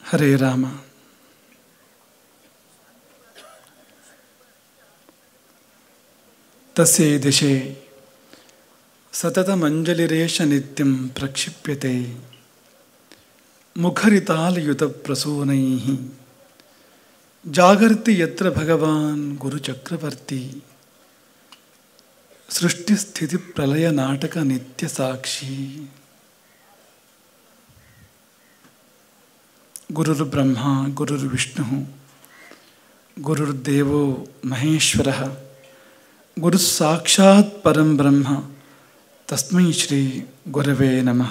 ಹರೇ ರಾಮ ತಸ್ಯೈ ದಿಶೆ ಸತತಮಂಜಲಿರೇಶ ನಿತ್ಯಂ ಪ್ರಕ್ಷಿಪ್ಯತೆ ಮುಖರಿತಾಲಯುತಪ್ರಸೂನೈ ಜಾಗರ್ತಿ ಯತ್ರ ಭಗವಾನ್ ಗುರುಚಕ್ರವರ್ತಿ ಸೃಷ್ಟಿಸ್ಥಿತಿ ಪ್ರಲಯ ನಾಟಕ ನಿತ್ಯ ಸಾಕ್ಷಿ ಗುರುರ್ಬ್ರಹ್ಮ ಗುರುರ್ವಿಷ್ಣು ಗುರುರ್ದೇವೋ ಮಹೇಶ್ವರ ಗುರು ಸಾಕ್ಷಾತ್ ಪರಂ ಬ್ರಹ್ಮ ತಸ್ಮೈ ಶ್ರೀ ಗುರವೇ ನಮಃ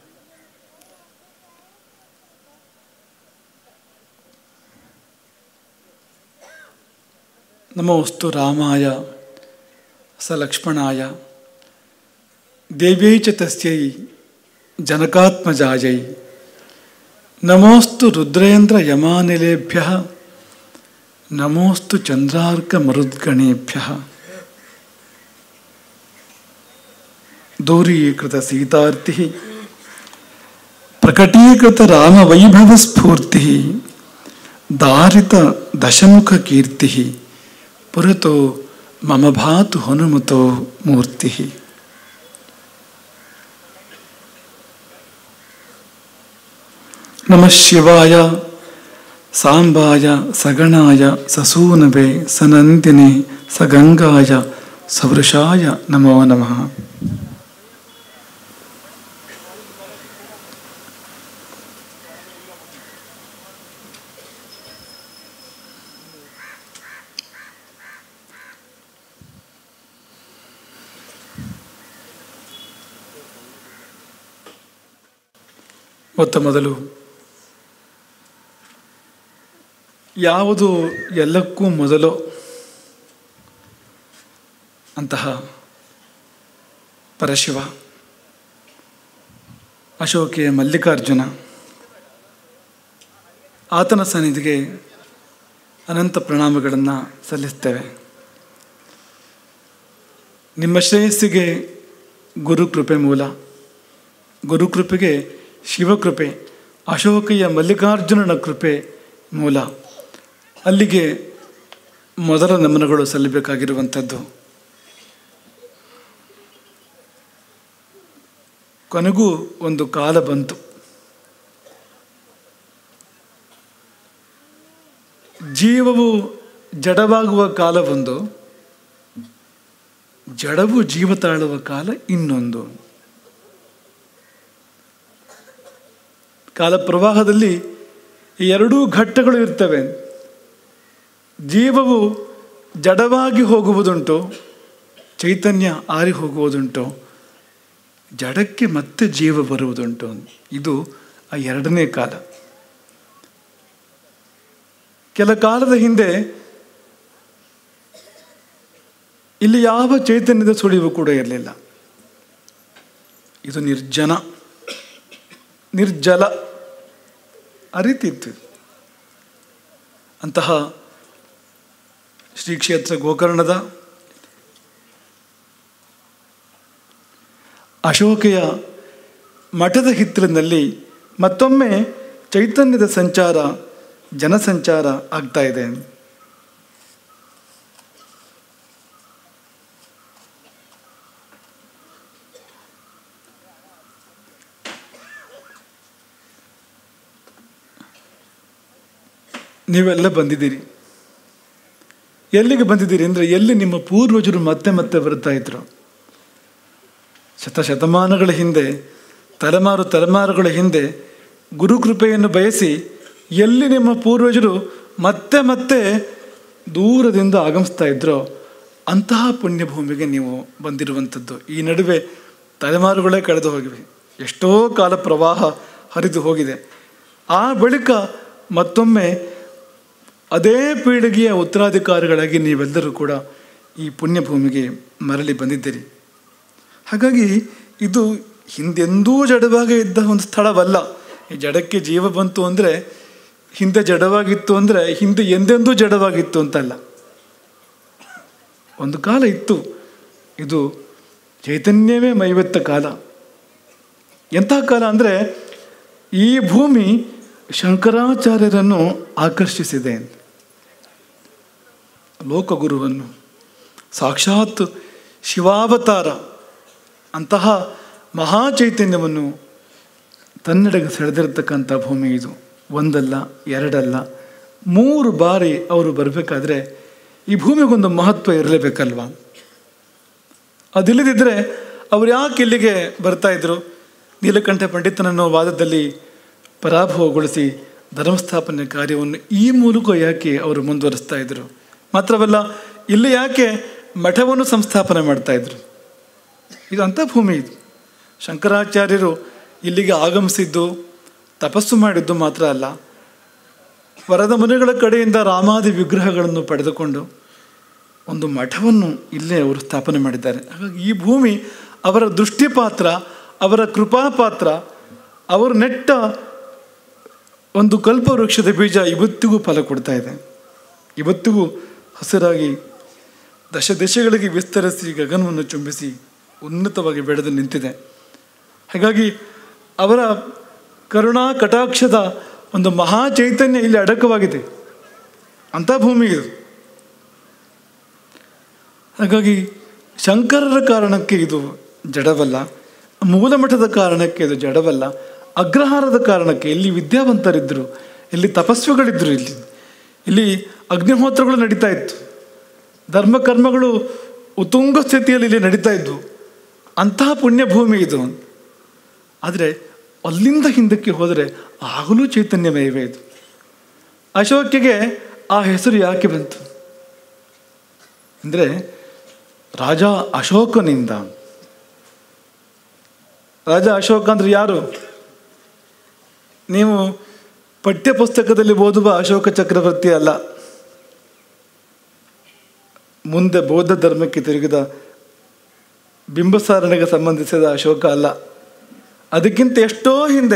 ನಮೋಸ್ತು ರಾಮಾಯ ಸ ಲಕ್ಷ್ಮಣಾಯ ದೇವ್ಯೈ ಚ ತಸ್ಯೈ ಜನಕಾತ್ಮಜಾಯೈ ನಮೋಸ್ತು ರುದ್ರೇಂದ್ರ ಯಮಾನಿಲೇಭ್ಯ ನಮೋಸ್ತು ಚಂದ್ರಾರ್ಕ ಮರುದ್ಗಣೇಭ್ಯ ದೂರೀಕೃತ ಸೀತಾರ್ತಿ ಪ್ರಕಟೀಕೃತ ರಾಮವೈಭವ ಸ್ಫೂರ್ತಿ ದಾರಿತ ದಶಮುಖ ಕೀರ್ತಿ ಪುರತೋ ಮಮ ಭಾತು ಹನುಮತೋ ಮೂರ್ತಿ ನಮಃ ಶಿವಾಯ ಸಾಂಬಾಯ ಸಗಣಾಯ ಸಸೂನವೇ ಸನಂದಿನಿ ಸಗಂಗಾಯ ಸವೃಷಾಯ ನಮೋ ನಮಃ ಮೊತ್ತ ಮೊದಲು ಯಾವುದು ಎಲ್ಲಕ್ಕೂ ಮೊದಲು ಅಂತಹ ಪರಶಿವ ಅಶೋಕೆಯ ಮಲ್ಲಿಕಾರ್ಜುನ ಆತನ ಸನ್ನಿಧಿಗೆ ಅನಂತ ಪ್ರಣಾಮಗಳನ್ನು ಸಲ್ಲಿಸ್ತೇವೆ ನಿಮ್ಮ ಶ್ರೇಯಸ್ಸಿಗೆ ಗುರುಕೃಪೆ ಮೂಲ ಗುರುಕೃಪೆಗೆ ಶಿವಕೃಪೆ ಅಶೋಕೆಯ ಮಲ್ಲಿಕಾರ್ಜುನನ ಕೃಪೆ ಮೂಲ ಅಲ್ಲಿಗೆ ಮೊದಲ ನಮನಗಳು ಸಲ್ಲಬೇಕಾಗಿರುವಂಥದ್ದು ಕೊನೆಗೂ ಒಂದು ಕಾಲ ಬಂತು ಜೀವವು ಜಡವಾಗುವ ಕಾಲವೊಂದು ಜಡವು ಜೀವ ತಾಳುವ ಕಾಲ ಇನ್ನೊಂದು ಕಾಲ ಪ್ರವಾಹದಲ್ಲಿ ಈ ಎರಡೂ ಘಟ್ಟಗಳು ಇರ್ತವೆ ಜೀವವು ಜಡವಾಗಿ ಹೋಗುವುದುಂಟು ಚೈತನ್ಯ ಆರಿ ಹೋಗುವುದುಂಟು ಜಡಕ್ಕೆ ಮತ್ತೆ ಜೀವ ಬರುವುದುಂಟು ಇದು ಆ ಎರಡನೇ ಕಾಲ ಕೆಲ ಕಾಲದ ಹಿಂದೆ ಇಲ್ಲಿ ಯಾವ ಚೈತನ್ಯದ ಸುಳಿವು ಕೂಡ ಇರಲಿಲ್ಲ ಇದು ನಿರ್ಜನ ನಿರ್ಜಲ ಅರಿತಿತ್ತು ಅಂತಹ ಶ್ರೀ ಕ್ಷೇತ್ರ ಗೋಕರ್ಣದ ಅಶೋಕೆಯ ಮಠದ ಹಿತ್ತಲಿನಲ್ಲಿ ಮತ್ತೊಮ್ಮೆ ಚೈತನ್ಯದ ಸಂಚಾರ ಜನಸಂಚಾರ ಆಗ್ತಾ ಇದೆ ನೀವೆಲ್ಲ ಬಂದಿದ್ದೀರಿ ಎಲ್ಲಿಗೆ ಬಂದಿದ್ದೀರಿ ಅಂದರೆ ಎಲ್ಲಿ ನಿಮ್ಮ ಪೂರ್ವಜರು ಮತ್ತೆ ಮತ್ತೆ ಬರ್ತಾ ಇದ್ರು ಶತಶತಮಾನಗಳ ಹಿಂದೆ ತಲೆಮಾರು ತಲೆಮಾರುಗಳ ಹಿಂದೆ ಗುರುಕೃಪೆಯನ್ನು ಬಯಸಿ ಎಲ್ಲಿ ನಿಮ್ಮ ಪೂರ್ವಜರು ಮತ್ತೆ ಮತ್ತೆ ದೂರದಿಂದ ಆಗಮಿಸ್ತಾ ಇದ್ರೋ ಅಂತಹ ಪುಣ್ಯಭೂಮಿಗೆ ನೀವು ಬಂದಿರುವಂಥದ್ದು ಈ ನಡುವೆ ತಲೆಮಾರುಗಳೇ ಕಳೆದು ಹೋಗಿವೆ ಎಷ್ಟೋ ಕಾಲ ಪ್ರವಾಹ ಹರಿದು ಹೋಗಿದೆ ಆ ಬಳಿಕ ಮತ್ತೊಮ್ಮೆ ಅದೇ ಪೀಳಿಗೆಯ ಉತ್ತರಾಧಿಕಾರಿಗಳಾಗಿ ನೀವೆಲ್ಲರೂ ಕೂಡ ಈ ಪುಣ್ಯಭೂಮಿಗೆ ಮರಳಿ ಬಂದಿದ್ದೀರಿ ಹಾಗಾಗಿ ಇದು ಹಿಂದೆಂದೂ ಜಡವಾಗಿ ಇದ್ದ ಒಂದು ಸ್ಥಳವಲ್ಲ ಈ ಜಡಕ್ಕೆ ಜೀವ ಬಂತು ಅಂದರೆ ಹಿಂದೆ ಜಡವಾಗಿತ್ತು ಅಂದರೆ ಹಿಂದೆ ಎಂದೆಂದೂ ಜಡವಾಗಿತ್ತು ಅಂತಲ್ಲ ಒಂದು ಕಾಲ ಇತ್ತು ಇದು ಚೈತನ್ಯವೇ ಮೈವೆತ್ತ ಕಾಲ ಎಂತಹ ಕಾಲ ಅಂದರೆ ಈ ಭೂಮಿ ಶಂಕರಾಚಾರ್ಯರನ್ನು ಆಕರ್ಷಿಸಿದೆ ಲೋಕಗುರುವನ್ನು ಸಾಕ್ಷಾತ್ ಶಿವಾವತಾರ ಅಂತಹ ಮಹಾಚೈತನ್ಯವನ್ನು ತನ್ನೆಡೆಗೆ ಸೆಳೆದಿರತಕ್ಕಂಥ ಭೂಮಿ ಇದು ಒಂದಲ್ಲ ಎರಡಲ್ಲ ಮೂರು ಬಾರಿ ಅವರು ಬರಬೇಕಾದ್ರೆ ಈ ಭೂಮಿಗೊಂದು ಮಹತ್ವ ಇರಲೇಬೇಕಲ್ವಾ ಅದಿಲ್ಲದಿದ್ದರೆ ಅವರು ಯಾಕೆ ಇಲ್ಲಿಗೆ ಬರ್ತಾ ಇದ್ರು ನೀಲಕಂಠ ಪಂಡಿತನನ್ನು ವಾದದಲ್ಲಿ ಪರಾಭವಗೊಳಿಸಿ ಧರ್ಮಸ್ಥಾಪನೆ ಕಾರ್ಯವನ್ನು ಈ ಮೂಲಕ ಯಾಕೆ ಅವರು ಮುಂದುವರಿಸ್ತಾ ಇದ್ರು ಮಾತ್ರವಲ್ಲ ಇಲ್ಲಿ ಯಾಕೆ ಮಠವನ್ನು ಸಂಸ್ಥಾಪನೆ ಮಾಡ್ತಾ ಇದ್ರು ಇದು ಅಂಥ ಭೂಮಿ ಇದು ಶಂಕರಾಚಾರ್ಯರು ಇಲ್ಲಿಗೆ ಆಗಮಿಸಿದ್ದು ತಪಸ್ಸು ಮಾಡಿದ್ದು ಮಾತ್ರ ಅಲ್ಲ ವರದ ಮುನಿಗಳ ಕಡೆಯಿಂದ ರಾಮಾದಿ ವಿಗ್ರಹಗಳನ್ನು ಪಡೆದುಕೊಂಡು ಒಂದು ಮಠವನ್ನು ಇಲ್ಲೇ ಅವರು ಸ್ಥಾಪನೆ ಮಾಡಿದ್ದಾರೆ ಹಾಗಾಗಿ ಈ ಭೂಮಿ ಅವರ ದೃಷ್ಟಿಪಾತ್ರ ಅವರ ಕೃಪಾಪಾತ್ರ ಅವರು ನೆಟ್ಟ ಒಂದು ಕಲ್ಪವೃಕ್ಷದ ಬೀಜ ಇವತ್ತಿಗೂ ಫಲ ಕೊಡ್ತಾ ಇದೆ ಇವತ್ತಿಗೂ ಹಸಿರಾಗಿ ದಶ ದೇಶಗಳಿಗೆ ವಿಸ್ತರಿಸಿ ಗಗನವನ್ನು ಚುಂಬಿಸಿ ಉನ್ನತವಾಗಿ ಬೆಳೆದು ನಿಂತಿದೆ ಹಾಗಾಗಿ ಅವರ ಕರುಣಾ ಕಟಾಕ್ಷದ ಒಂದು ಮಹಾ ಚೈತನ್ಯ ಇಲ್ಲಿ ಅಡಕವಾಗಿದೆ ಅಂಥ ಭೂಮಿ ಇದು ಹಾಗಾಗಿ ಶಂಕರರ ಕಾರಣಕ್ಕೆ ಇದು ಜಡವಲ್ಲ ಮೂಲಮಠದ ಕಾರಣಕ್ಕೆ ಇದು ಜಡವಲ್ಲ ಅಗ್ರಹಾರದ ಕಾರಣಕ್ಕೆ ಇಲ್ಲಿ ವಿದ್ಯಾವಂತರಿದ್ದರು ಇಲ್ಲಿ ತಪಸ್ವಿಗಳಿದ್ದರು ಇಲ್ಲಿ ಇಲ್ಲಿ ಅಗ್ನಿಹೋತ್ರಗಳು ನಡೀತಾ ಇತ್ತು ಧರ್ಮ ಕರ್ಮಗಳು ಉತ್ತುಂಗ ಸ್ಥಿತಿಯಲ್ಲಿ ಇಲ್ಲಿ ನಡೀತಾ ಇದ್ವು ಅಂತಹ ಪುಣ್ಯಭೂಮಿ ಇದು ಆದರೆ ಅಲ್ಲಿಂದ ಹಿಂದಕ್ಕೆ ಹೋದರೆ ಆಗಲೂ ಚೈತನ್ಯಮಯವೇ ಇದು ಅಶೋಕಿಗೆ ಆ ಹೆಸರು ಯಾಕೆ ಬಂತು ಅಂದರೆ ರಾಜ ಅಶೋಕನಿಂದ ರಾಜ ಅಶೋಕ ಅಂದ್ರೆ ಯಾರು ನೀವು ಪಠ್ಯ ಪುಸ್ತಕದಲ್ಲಿ ಓದುವ ಅಶೋಕ ಚಕ್ರವರ್ತಿ ಅಲ್ಲ ಮುಂದೆ ಬೌದ್ಧ ಧರ್ಮಕ್ಕೆ ತಿರುಗಿದ ಬಿಂಬಸಾರಣಿಗೆ ಸಂಬಂಧಿಸಿದ ಅಶೋಕ ಅಲ್ಲ ಅದಕ್ಕಿಂತ ಎಷ್ಟೋ ಹಿಂದೆ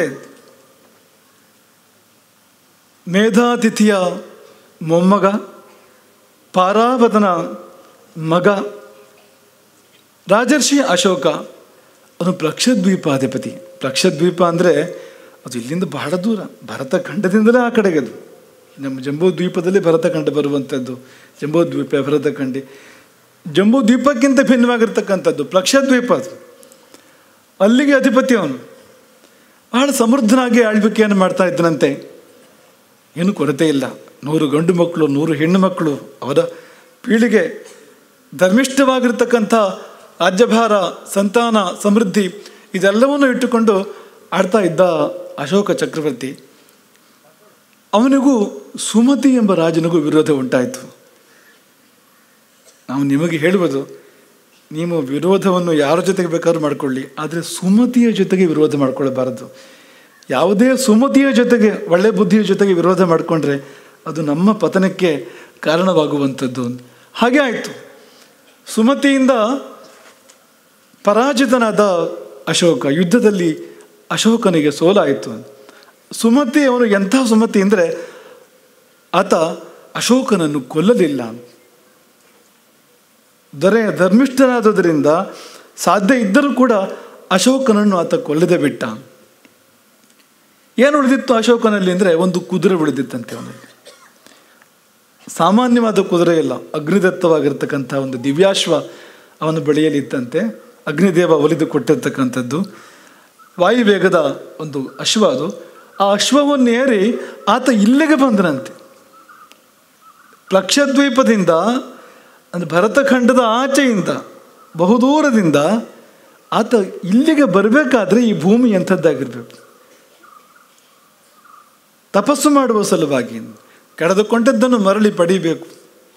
ಮೇಧಾತಿಥಿಯ ಮೊಮ್ಮಗ ಪಾರಾವತನ ಮಗ ರಾಜರ್ಷಿ ಅಶೋಕ ಅವನು ಪ್ಲಕ್ಷದ್ವೀಪಾಧಿಪತಿ ಪ್ಲಕ್ಷದ್ವೀಪ ಅಂದರೆ ಅದು ಇಲ್ಲಿಂದ ಬಹಳ ದೂರ ಭರತ ಖಂಡದಿಂದಲೇ ಆ ಕಡೆಗೆ ಅದು ನಮ್ಮ ಜಂಬೂ ದ್ವೀಪದಲ್ಲಿ ಭರತಖಂಡ ಬರುವಂಥದ್ದು ಜಂಬೂ ದ್ವೀಪ ಭರತಖಂಡಿ ಜಂಬೂ ದ್ವೀಪಕ್ಕಿಂತ ಭಿನ್ನವಾಗಿರ್ತಕ್ಕಂಥದ್ದು ಪ್ಲಕ್ಷದ್ವೀಪ ಅದು ಅಲ್ಲಿಗೆ ಅಧಿಪತಿ ಅವನು ಬಹಳ ಸಮೃದ್ಧನಾಗಿ ಆಳ್ವಿಕೆಯನ್ನು ಮಾಡ್ತಾ ಇದ್ದನಂತೆ ಏನು ಕೊರತೆ ಇಲ್ಲ ನೂರು ಗಂಡು ಮಕ್ಕಳು ನೂರು ಹೆಣ್ಣು ಮಕ್ಕಳು ಅವರ ಪೀಳಿಗೆ ಧರ್ಮಿಷ್ಠವಾಗಿರ್ತಕ್ಕಂಥ ರಾಜ್ಯಭಾರ ಸಂತಾನ ಸಮೃದ್ಧಿ ಇದೆಲ್ಲವನ್ನು ಇಟ್ಟುಕೊಂಡು ಆಡ್ತಾ ಇದ್ದ ಅಶೋಕ ಚಕ್ರವರ್ತಿ ಅವನಿಗೂ ಸುಮತಿ ಎಂಬ ರಾಜನಿಗೂ ವಿರೋಧ ಉಂಟಾಯಿತು ನಾವು ನಿಮಗೆ ಹೇಳುವುದು ನೀವು ವಿರೋಧವನ್ನು ಯಾರ ಜೊತೆಗೆ ಬೇಕಾದ್ರೂ ಮಾಡಿಕೊಳ್ಳಿ ಆದರೆ ಸುಮತಿಯ ಜೊತೆಗೆ ವಿರೋಧ ಮಾಡಿಕೊಳ್ಳಬಾರದು ಯಾವುದೇ ಸುಮತಿಯ ಜೊತೆಗೆ ಒಳ್ಳೆ ಬುದ್ಧಿಯ ಜೊತೆಗೆ ವಿರೋಧ ಮಾಡಿಕೊಂಡ್ರೆ ಅದು ನಮ್ಮ ಪತನಕ್ಕೆ ಕಾರಣವಾಗುವಂಥದ್ದು ಹಾಗೆ ಆಯಿತು ಸುಮತಿಯಿಂದ ಪರಾಜಿತನಾದ ಅಶೋಕ ಯುದ್ಧದಲ್ಲಿ ಅಶೋಕನಿಗೆ ಸೋಲಾಯಿತು ಸುಮತಿ ಅವನು ಎಂಥ ಸುಮತಿ ಅಂದರೆ ಆತ ಅಶೋಕನನ್ನು ಕೊಲ್ಲಲಿಲ್ಲ ದೊರೆ ಧರ್ಮಿಷ್ಠನಾದುದರಿಂದ ಸಾಧ್ಯ ಇದ್ದರೂ ಕೂಡ ಅಶೋಕನನ್ನು ಆತ ಕೊಲ್ಲದೆ ಬಿಟ್ಟ ಏನು ಉಳಿದಿತ್ತು ಅಶೋಕನಲ್ಲಿ ಅಂದರೆ ಒಂದು ಕುದುರೆ ಉಳಿದಿತ್ತಂತೆ ಅವನಲ್ಲಿ ಸಾಮಾನ್ಯವಾದ ಕುದುರೆ ಇಲ್ಲ ಅಗ್ನಿದತ್ತವಾಗಿರ್ತಕ್ಕಂಥ ಒಂದು ದಿವ್ಯಾಶ್ವ ಅವನ ಬಳಿಯಲ್ಲಿ ಇತ್ತಂತೆ ಅಗ್ನಿದೇವ ಒಲಿದು ಕೊಟ್ಟಿರ್ತಕ್ಕಂಥದ್ದು ವಾಯುವೇಗದ ಒಂದು ಅಶ್ವ ಅದು ಆ ಅಶ್ವವನ್ನು ಏರಿ ಆತ ಇಲ್ಲಿಗೆ ಬಂದನಂತೆ ಪ್ಲಕ್ಷದ್ವೀಪದಿಂದ ಅಂದರೆ ಭರತಖಂಡದ ಆಚೆಯಿಂದ ಬಹುದೂರದಿಂದ ಆತ ಇಲ್ಲಿಗೆ ಬರಬೇಕಾದ್ರೆ ಈ ಭೂಮಿ ಎಂಥದ್ದಾಗಿರ್ಬೇಕು ತಪಸ್ಸು ಮಾಡುವ ಸಲುವಾಗಿ ಕಳೆದುಕೊಂಡದ್ದನ್ನು ಮರಳಿ ಪಡೀಬೇಕು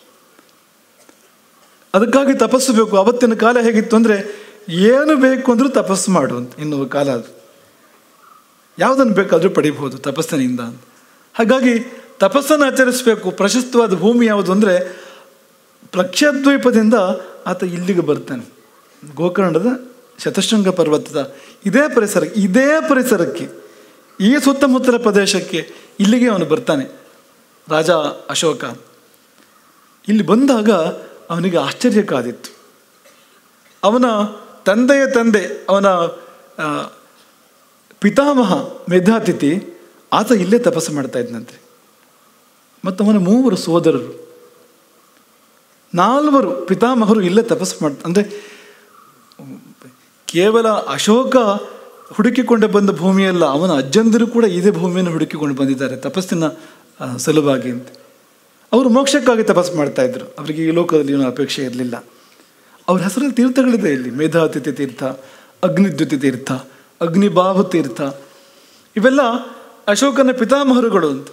ಅದಕ್ಕಾಗಿ ತಪಸ್ಸು ಬೇಕು ಅವತ್ತಿನ ಕಾಲ ಹೇಗಿತ್ತು ಅಂದರೆ ಏನು ಬೇಕು ಅಂದರೂ ತಪಸ್ಸು ಮಾಡು ಅಂತ ಎನ್ನುವ ಕಾಲ ಅದು ಯಾವುದನ್ನು ಬೇಕಾದರೂ ಪಡಿಬಹುದು ತಪಸ್ಸಿನಿಂದ ಹಾಗಾಗಿ ತಪಸ್ಸನ್ನು ಆಚರಿಸಬೇಕು ಪ್ರಶಸ್ತವಾದ ಭೂಮಿ ಯಾವುದು ಅಂದರೆ ಪ್ರಕ್ಷದ್ವೀಪದಿಂದ ಆತ ಇಲ್ಲಿಗೆ ಬರ್ತಾನೆ ಗೋಕರ್ಣದ ಶತಶೃಂಗ ಪರ್ವತದ ಇದೇ ಪರಿಸರ ಇದೇ ಪರಿಸರಕ್ಕೆ ಈ ಸುತ್ತಮುತ್ತಲ ಪ್ರದೇಶಕ್ಕೆ ಇಲ್ಲಿಗೆ ಅವನು ಬರ್ತಾನೆ ರಾಜ ಅಶೋಕ ಇಲ್ಲಿ ಬಂದಾಗ ಅವನಿಗೆ ಆಶ್ಚರ್ಯ ಕಾದಿತ್ತು ಅವನ ತಂದೆಯ ತಂದೆ ಅವನ ಆ, ಪಿತಾಮಹ ಮೇಧಾತಿಥಿ ಆತ ಇಲ್ಲೇ ತಪಸ್ಸು ಮಾಡ್ತಾ ಇದ್ನಂತೆ ಮತ್ತು ಅವನ ಮೂವರು ಸೋದರರು ನಾಲ್ವರು ಪಿತಾಮಹರು ಇಲ್ಲೇ ತಪಸ್ಸು ಮಾಡ್ತಾ ಅಂದರೆ ಕೇವಲ ಅಶೋಕ ಹುಡುಕಿಕೊಂಡು ಬಂದ ಭೂಮಿಯಲ್ಲ ಅವನ ಅಜ್ಜಂದಿರು ಕೂಡ ಇದೇ ಭೂಮಿಯನ್ನು ಹುಡುಕಿಕೊಂಡು ಬಂದಿದ್ದಾರೆ ತಪಸ್ಸಿನ ಆ, ಸಲುವಾಗಿ ಅಂತ ಅವರು ಮೋಕ್ಷಕ್ಕಾಗಿ ತಪಸ್ಸು ಮಾಡ್ತಾ ಇದ್ರು ಅವರಿಗೆ ಈ ಲೋಕದಲ್ಲಿ ಏನೂ ಅಪೇಕ್ಷೆ ಇರಲಿಲ್ಲ ಅವ್ರ ಹೆಸರಲ್ಲಿ ತೀರ್ಥಗಳಿದೆ ಇಲ್ಲಿ ಮೇಧಾತಿಥಿ ತೀರ್ಥ ಅಗ್ನಿದ್ಯುತಿ ತೀರ್ಥ ಅಗ್ನಿಬಾಹು ತೀರ್ಥ ಇವೆಲ್ಲ ಅಶೋಕನ ಪಿತಾಮಹರುಗಳು ಅಂತ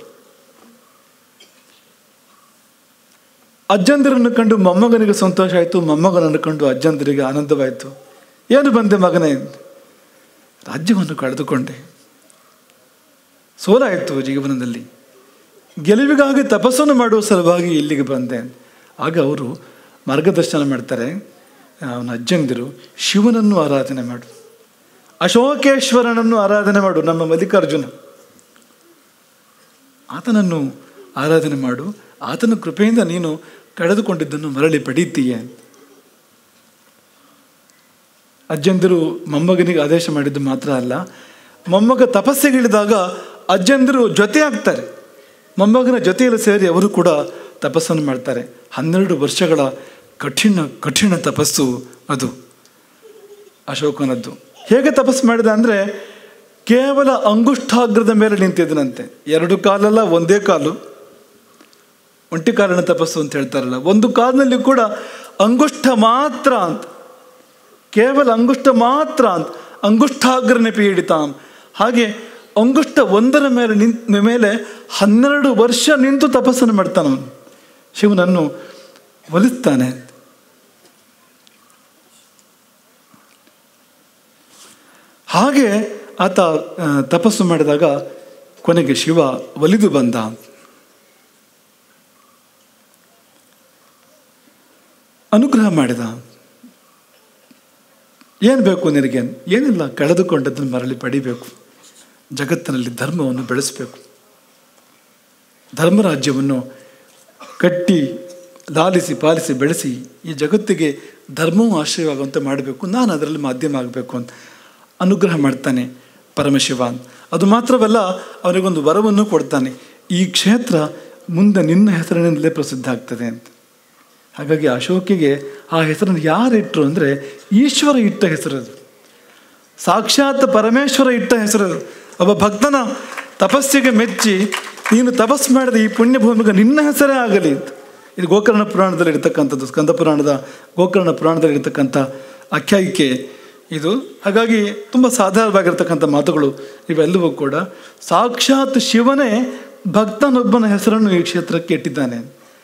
ಅಜ್ಜಂದಿರನ್ನು ಕಂಡು ಮೊಮ್ಮಗನಿಗೆ ಸಂತೋಷ ಆಯಿತು ಮೊಮ್ಮಗನನ್ನು ಕಂಡು ಅಜ್ಜಂದಿರಿಗೆ ಆನಂದವಾಯಿತು ಏನು ಬಂದೆ ಮಗನೇ ರಾಜ್ಯವನ್ನು ಕಳೆದುಕೊಂಡೆ ಸೋಲಾಯಿತು ಜೀವನದಲ್ಲಿ ಗೆಲುವಿಗಾಗಿ ತಪಸ್ಸನ್ನು ಮಾಡುವ ಸಲುವಾಗಿ ಇಲ್ಲಿಗೆ ಬಂದೆ ಆಗ ಅವರು ಮಾರ್ಗದರ್ಶನ ಮಾಡ್ತಾರೆ ಅವನ ಅಜ್ಜಂದಿರು ಶಿವನನ್ನು ಆರಾಧನೆ ಮಾಡು ಅಶೋಕೇಶ್ವರನನ್ನು ಆರಾಧನೆ ಮಾಡು ನಮ್ಮ ಮಲ್ಲಿಕಾರ್ಜುನ ಆತನನ್ನು ಆರಾಧನೆ ಮಾಡು ಆತನ ಕೃಪೆಯಿಂದ ನೀನು ಕಳೆದುಕೊಂಡಿದ್ದನ್ನು ಮರಳಿ ಪಡೀತೀಯ ಅಜ್ಜಂದಿರು ಮೊಮ್ಮಗನಿಗೆ ಆದೇಶ ಮಾಡಿದ್ದು ಮಾತ್ರ ಅಲ್ಲ ಮೊಮ್ಮಗ ತಪಸ್ಸಿಗಿಳಿದಾಗ ಅಜ್ಜಂದಿರು ಜೊತೆ ಆಗ್ತಾರೆ ಮೊಮ್ಮಗನ ಜೊತೆಯಲ್ಲಿ ಸೇರಿ ಅವರು ಕೂಡ ತಪಸ್ಸನ್ನು ಮಾಡ್ತಾರೆ ಹನ್ನೆರಡು ವರ್ಷಗಳ ಕಠಿಣ ಕಠಿಣ ತಪಸ್ಸು ಅದು ಅಶೋಕನದ್ದು ಹೇಗೆ ತಪಸ್ಸು ಮಾಡಿದ ಅಂದರೆ ಕೇವಲ ಅಂಗುಷ್ಠಾಗ್ರದ ಮೇಲೆ ನಿಂತಿದ್ದನಂತೆ ಎರಡು ಕಾಲಲ್ಲ ಒಂದೇ ಕಾಲು ಒಂಟಿ ಕಾಲಿನ ತಪಸ್ಸು ಅಂತ ಹೇಳ್ತಾರಲ್ಲ ಒಂದು ಕಾಲಿನಲ್ಲಿ ಕೂಡ ಅಂಗುಷ್ಠ ಮಾತ್ರ ಅಂತ ಕೇವಲ ಅಂಗುಷ್ಠ ಮಾತ್ರ ಅಂತ ಅಂಗುಷ್ಠಾಗ್ರನೆ ಪೀಡಿತಾಂ ಹಾಗೆ ಅಂಗುಷ್ಠ ಒಂದರ ಮೇಲೆ ನಿಂತ ಮೇಲೆ ಹನ್ನೆರಡು ವರ್ಷ ನಿಂತು ತಪಸ್ಸನ್ನು ಮಾಡ್ತಾನವನು ಶಿವನನ್ನು ಒಲಿಸ್ತಾನೆ ಹಾಗೆ ಆತ ಆ, ತಪಸ್ಸು ಮಾಡಿದಾಗ ಕೊನೆಗೆ ಶಿವ ಒಲಿದು ಬಂದ ಅನುಗ್ರಹ ಮಾಡಿದ ಏನು ಬೇಕು ನಿನಗೆ ಏನಿಲ್ಲ ಕಳೆದುಕೊಂಡದ್ದನ್ನು ಮರಳಿ ಪಡಿಬೇಕು ಜಗತ್ತಿನಲ್ಲಿ ಧರ್ಮವನ್ನು ಬೆಳೆಸಬೇಕು ಧರ್ಮರಾಜ್ಯವನ್ನು ಕಟ್ಟಿ ಲಾಲಿಸಿ ಪಾಲಿಸಿ ಬೆಳೆಸಿ ಈ ಜಗತ್ತಿಗೆ ಧರ್ಮವೂ ಆಶ್ರಯವಾಗುವಂತೆ ಮಾಡಬೇಕು ನಾನು ಅದರಲ್ಲಿ ಮಾಧ್ಯಮ ಆಗಬೇಕು ಅಂತ ಅನುಗ್ರಹ ಮಾಡ್ತಾನೆ ಪರಮಶಿವ ಅಂತ ಅದು ಮಾತ್ರವಲ್ಲ ಅವನಿಗೊಂದು ವರವನ್ನು ಕೊಡ್ತಾನೆ ಈ ಕ್ಷೇತ್ರ ಮುಂದೆ ನಿನ್ನ ಹೆಸರಿನಿಂದಲೇ ಪ್ರಸಿದ್ಧ ಆಗ್ತದೆ ಅಂತ ಹಾಗಾಗಿ ಅಶೋಕಿಗೆ ಆ ಹೆಸರನ್ನು ಯಾರಿಟ್ಟರು ಅಂದರೆ ಈಶ್ವರ ಇಟ್ಟ ಹೆಸರದು ಸಾಕ್ಷಾತ್ ಪರಮೇಶ್ವರ ಇಟ್ಟ ಹೆಸರದು ಒಬ್ಬ ಭಕ್ತನ ತಪಸ್ಸಿಗೆ ಮೆಚ್ಚಿ ನೀನು ತಪಸ್ಸು ಮಾಡಿದ ಈ ಪುಣ್ಯ ಭೂಮಿಗೆ ನಿನ್ನ ಹೆಸರೇ ಆಗಲಿ ಅಂತ ಇದು ಗೋಕರ್ಣ ಪುರಾಣದಲ್ಲಿ ಇರ್ತಕ್ಕಂಥದ್ದು ಸ್ಕಂದ ಪುರಾಣದ ಗೋಕರ್ಣ ಪುರಾಣದಲ್ಲಿ ಇರ್ತಕ್ಕಂಥ ಆಖ್ಯಾಯಿಕೆ ಇದು ಹಾಗಾಗಿ ತುಂಬ ಸಾಧಾರಣವಾಗಿರ್ತಕ್ಕಂಥ ಮಾತುಗಳು ಇವೆಲ್ಲವೂ ಕೂಡ ಸಾಕ್ಷಾತ್ ಶಿವನೇ ಭಕ್ತನೊಬ್ಬನ ಹೆಸರನ್ನು ಈ ಕ್ಷೇತ್ರಕ್ಕೆ ಇಟ್ಟಿದ್ದಾನೆ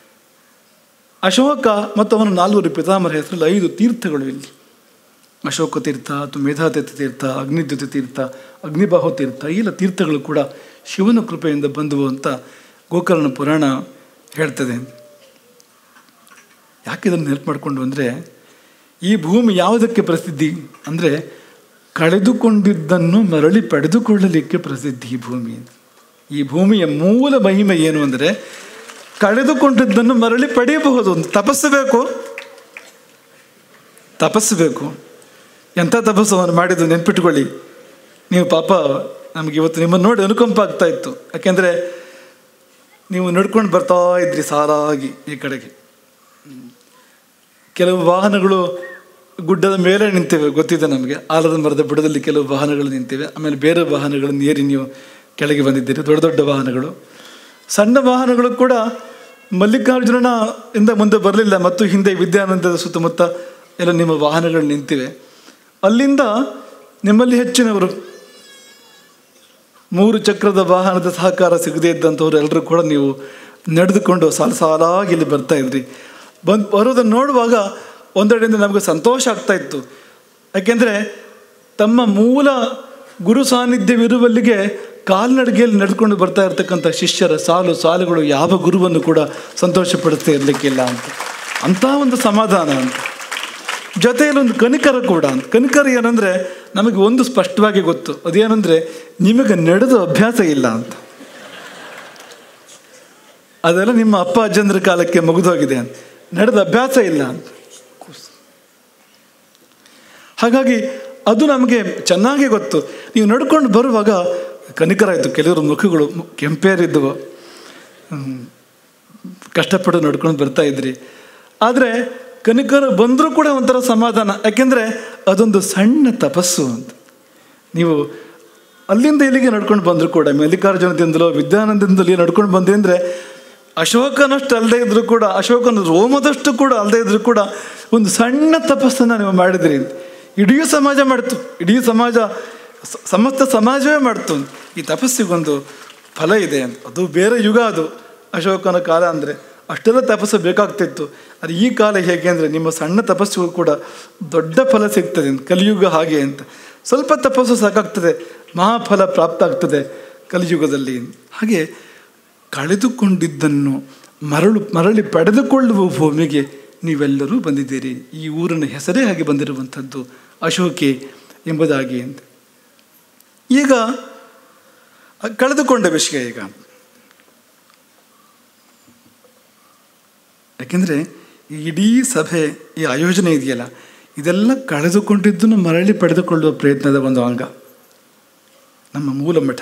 ಅಶೋಕ ಮತ್ತು ಅವನ ನಾಲ್ವರು ಪಿತಾಮರ ಹೆಸರಲ್ಲಿ ಐದು ತೀರ್ಥಗಳು ಇಲ್ಲಿ ಅಶೋಕ ತೀರ್ಥ ಅಥವಾ ಮೇಧಾತೀರ್ಥ ತೀರ್ಥ ಅಗ್ನಿದ್ಯುತಿ ತೀರ್ಥ ಅಗ್ನಿಬಾಹು ತೀರ್ಥ ಈ ಎಲ್ಲ ತೀರ್ಥಗಳು ಕೂಡ ಶಿವನ ಕೃಪೆಯಿಂದ ಬಂದವು ಅಂತ ಗೋಕರ್ಣ ಪುರಾಣ ಹೇಳ್ತದೆ ಯಾಕೆ ಇದನ್ನು ನೆನಪು ಮಾಡಿಕೊಂಡು ಅಂದರೆ ಈ ಭೂಮಿ ಯಾವುದಕ್ಕೆ ಪ್ರಸಿದ್ಧಿ ಅಂದರೆ ಕಳೆದುಕೊಂಡಿದ್ದನ್ನು ಮರಳಿ ಪಡೆದುಕೊಳ್ಳಲಿಕ್ಕೆ ಪ್ರಸಿದ್ಧಿ ಈ ಭೂಮಿ ಈ ಭೂಮಿಯ ಮೂಲ ಮಹಿಮೆ ಏನು ಅಂದರೆ ಕಳೆದುಕೊಂಡಿದ್ದನ್ನು ಮರಳಿ ಪಡೆಯಬಹುದು ತಪಸ್ಸು ಬೇಕು ತಪಸ್ಸು ಬೇಕು ಎಂಥ ತಪಸ್ಸು ಅವನು ಮಾಡಿದ್ದು ನೆನ್ಪಿಟ್ಕೊಳ್ಳಿ ನೀವು ಪಾಪ ನಮಗೆ ಇವತ್ತು ನಿಮ್ಮನ್ನು ನೋಡಿ ಅನುಕಂಪ ಆಗ್ತಾ ಇತ್ತು ಯಾಕೆಂದರೆ ನೀವು ನಡ್ಕೊಂಡು ಬರ್ತಾ ಇದ್ರಿ ಸಾರಾಗಿ ಈ ಕಡೆಗೆ ಕೆಲವು ವಾಹನಗಳು ಗುಡ್ಡದ ಮೇಲೆ ನಿಂತಿವೆ ಗೊತ್ತಿದೆ ನಮಗೆ ಆಲದ ಮರದ ಬುಡದಲ್ಲಿ ಕೆಲವು ವಾಹನಗಳು ನಿಂತಿವೆ ಆಮೇಲೆ ಬೇರೆ ವಾಹನಗಳನ್ನು ಏರಿ ನೀವು ಕೆಳಗೆ ಬಂದಿದ್ದೀರಿ ದೊಡ್ಡ ದೊಡ್ಡ ವಾಹನಗಳು ಸಣ್ಣ ವಾಹನಗಳು ಕೂಡ ಮಲ್ಲಿಕಾರ್ಜುನನ ಇಂದ ಮುಂದೆ ಬರಲಿಲ್ಲ ಮತ್ತು ಹಿಂದೆ ವಿದ್ಯಾನಂದದ ಸುತ್ತಮುತ್ತ ಎಲ್ಲ ನಿಮ್ಮ ವಾಹನಗಳು ನಿಂತಿವೆ ಅಲ್ಲಿಂದ ನಿಮ್ಮಲ್ಲಿ ಹೆಚ್ಚಿನವರು ಮೂರು ಚಕ್ರದ ವಾಹನದ ಸಹಕಾರ ಸಿಗದೇ ಇದ್ದಂಥವ್ರು ಎಲ್ಲರೂ ಕೂಡ ನೀವು ನಡೆದುಕೊಂಡು ಸಾಲು ಸಾಲಾಗಿ ಇಲ್ಲಿ ಬರ್ತಾ ಇದ್ರಿ ಬಂದು ಬರೋದನ್ನು ನೋಡುವಾಗ ಒಂದೆಡೆಯಿಂದ ನಮಗೆ ಸಂತೋಷ ಆಗ್ತಾ ಇತ್ತು ಯಾಕೆಂದರೆ ತಮ್ಮ ಮೂಲ ಗುರು ಸಾನ್ನಿಧ್ಯವಿರುವಲ್ಲಿಗೆ ಕಾಲ್ನಡಿಗೆಯಲ್ಲಿ ನಡೆದುಕೊಂಡು ಬರ್ತಾ ಇರ್ತಕ್ಕಂಥ ಶಿಷ್ಯರ ಸಾಲು ಸಾಲುಗಳು ಯಾವ ಗುರುವನ್ನು ಕೂಡ ಸಂತೋಷಪಡಿಸ್ತಾ ಇರಲಿಕ್ಕಿಲ್ಲ ಅಂತ ಅಂಥ ಒಂದು ಸಮಾಧಾನ ಅಂತ ಜೊತೆಯಲ್ಲಿ ಒಂದು ಕನಿಕರ ಕೂಡ ಅಂತ ಕನಿಕರ ಏನಂದರೆ ನಮಗೆ ಒಂದು ಸ್ಪಷ್ಟವಾಗಿ ಗೊತ್ತು ಅದೇನೆಂದರೆ ನಿಮಗೆ ನಡೆದು ಅಭ್ಯಾಸ ಇಲ್ಲ ಅಂತ ಅದೆಲ್ಲ ನಿಮ್ಮ ಅಪ್ಪ ಅಜ್ಜಂದ್ರ ಕಾಲಕ್ಕೆ ಮುಗಿದೋಗಿದೆ ಅಂತ ನಡೆದ ಅಭ್ಯಾಸ ಇಲ್ಲ ಅಂತ ಹಾಗಾಗಿ ಅದು ನಮಗೆ ಚೆನ್ನಾಗಿ ಗೊತ್ತು ನೀವು ನಡ್ಕೊಂಡು ಬರುವಾಗ ಕನಿಕರ ಇತ್ತು ಕೆಲವರು ಮುಖಗಳು ಮು- ಕೆಂಪೇರಿದ್ದವು ಹ್ಮ್. ಕಷ್ಟಪಟ್ಟು ನಡ್ಕೊಂಡು ಬರ್ತಾ ಇದ್ರಿ ಆದರೆ ಕನಿಕರು ಬಂದರೂ ಕೂಡ ಒಂಥರ ಸಮಾಧಾನ ಯಾಕೆಂದರೆ ಅದೊಂದು ಸಣ್ಣ ತಪಸ್ಸು ಅಂತ ನೀವು ಅಲ್ಲಿಂದ ಇಲ್ಲಿಗೆ ನಡ್ಕೊಂಡು ಬಂದರೂ ಕೂಡ ಮಲ್ಲಿಕಾರ್ಜುನದಿಂದಲೋ ವಿದ್ಯಾನಂದದಿಂದಲೋ ನಡ್ಕೊಂಡು ಬಂದ್ರಿ ಅಂದರೆ ಅಶೋಕನಷ್ಟು ಅಲ್ಲದೆ ಇದ್ರೂ ಕೂಡ ಅಶೋಕನ ರೋಮದಷ್ಟು ಕೂಡ ಅಲ್ಲದೆ ಇದ್ರೂ ಕೂಡ ಒಂದು ಸಣ್ಣ ತಪಸ್ಸನ್ನು ನೀವು ಮಾಡಿದ್ರಿ ಇಡೀ ಸಮಾಜ ಮಾಡ್ತು ಇಡೀ ಸಮಾಜ ಸ- ಸಮಸ್ತ ಸಮಾಜವೇ ಮಾಡ್ತು ಈ ತಪಸ್ಸಿಗೊಂದು ಫಲ ಇದೆ ಅಂತ ಅದು ಬೇರೆ ಯುಗ ಅದು ಅಶೋಕನ ಕಾಲ ಅಂದರೆ ಅಷ್ಟೆಲ್ಲ ತಪಸ್ಸು ಬೇಕಾಗ್ತಿತ್ತು ಅದು ಈ ಕಾಲ ಹೇಗೆ ಅಂದರೆ ನಿಮ್ಮ ಸಣ್ಣ ತಪಸ್ಸಿಗೂ ಕೂಡ ದೊಡ್ಡ ಫಲ ಸಿಗ್ತದೆ ಅಂತ ಕಲಿಯುಗ ಹಾಗೆ ಅಂತ ಸ್ವಲ್ಪ ತಪಸ್ಸು ಸಾಕಾಗ್ತದೆ ಮಹಾಫಲ ಪ್ರಾಪ್ತ ಆಗ್ತದೆ ಕಲಿಯುಗದಲ್ಲಿ ಹಾಗೆ ಕಳೆದುಕೊಂಡಿದ್ದನ್ನು ಮರಳು ಮರಳಿ ಪಡೆದುಕೊಳ್ಳುವ ಭೂಮಿಗೆ ನೀವೆಲ್ಲರೂ ಬಂದಿದ್ದೀರಿ ಈ ಊರಿನ ಹೆಸರೇ ಹಾಗೆ ಬಂದಿರುವಂಥದ್ದು ಅಶೋಕೆ ಎಂಬುದಾಗಿ ಅಂತ ಈಗ ಕಳೆದುಕೊಂಡ ವಿಷಯ ಈಗ ಯಾಕೆಂದರೆ ಈ ಇಡೀ ಸಭೆ ಈ ಆಯೋಜನೆ ಇದೆಯಲ್ಲ ಇದೆಲ್ಲ ಕಳೆದುಕೊಂಡಿದ್ದನ್ನು ಮರಳಿ ಪಡೆದುಕೊಳ್ಳುವ ಪ್ರಯತ್ನದ ಒಂದು ಅಂಗ ನಮ್ಮ ಮೂಲ ಮಠ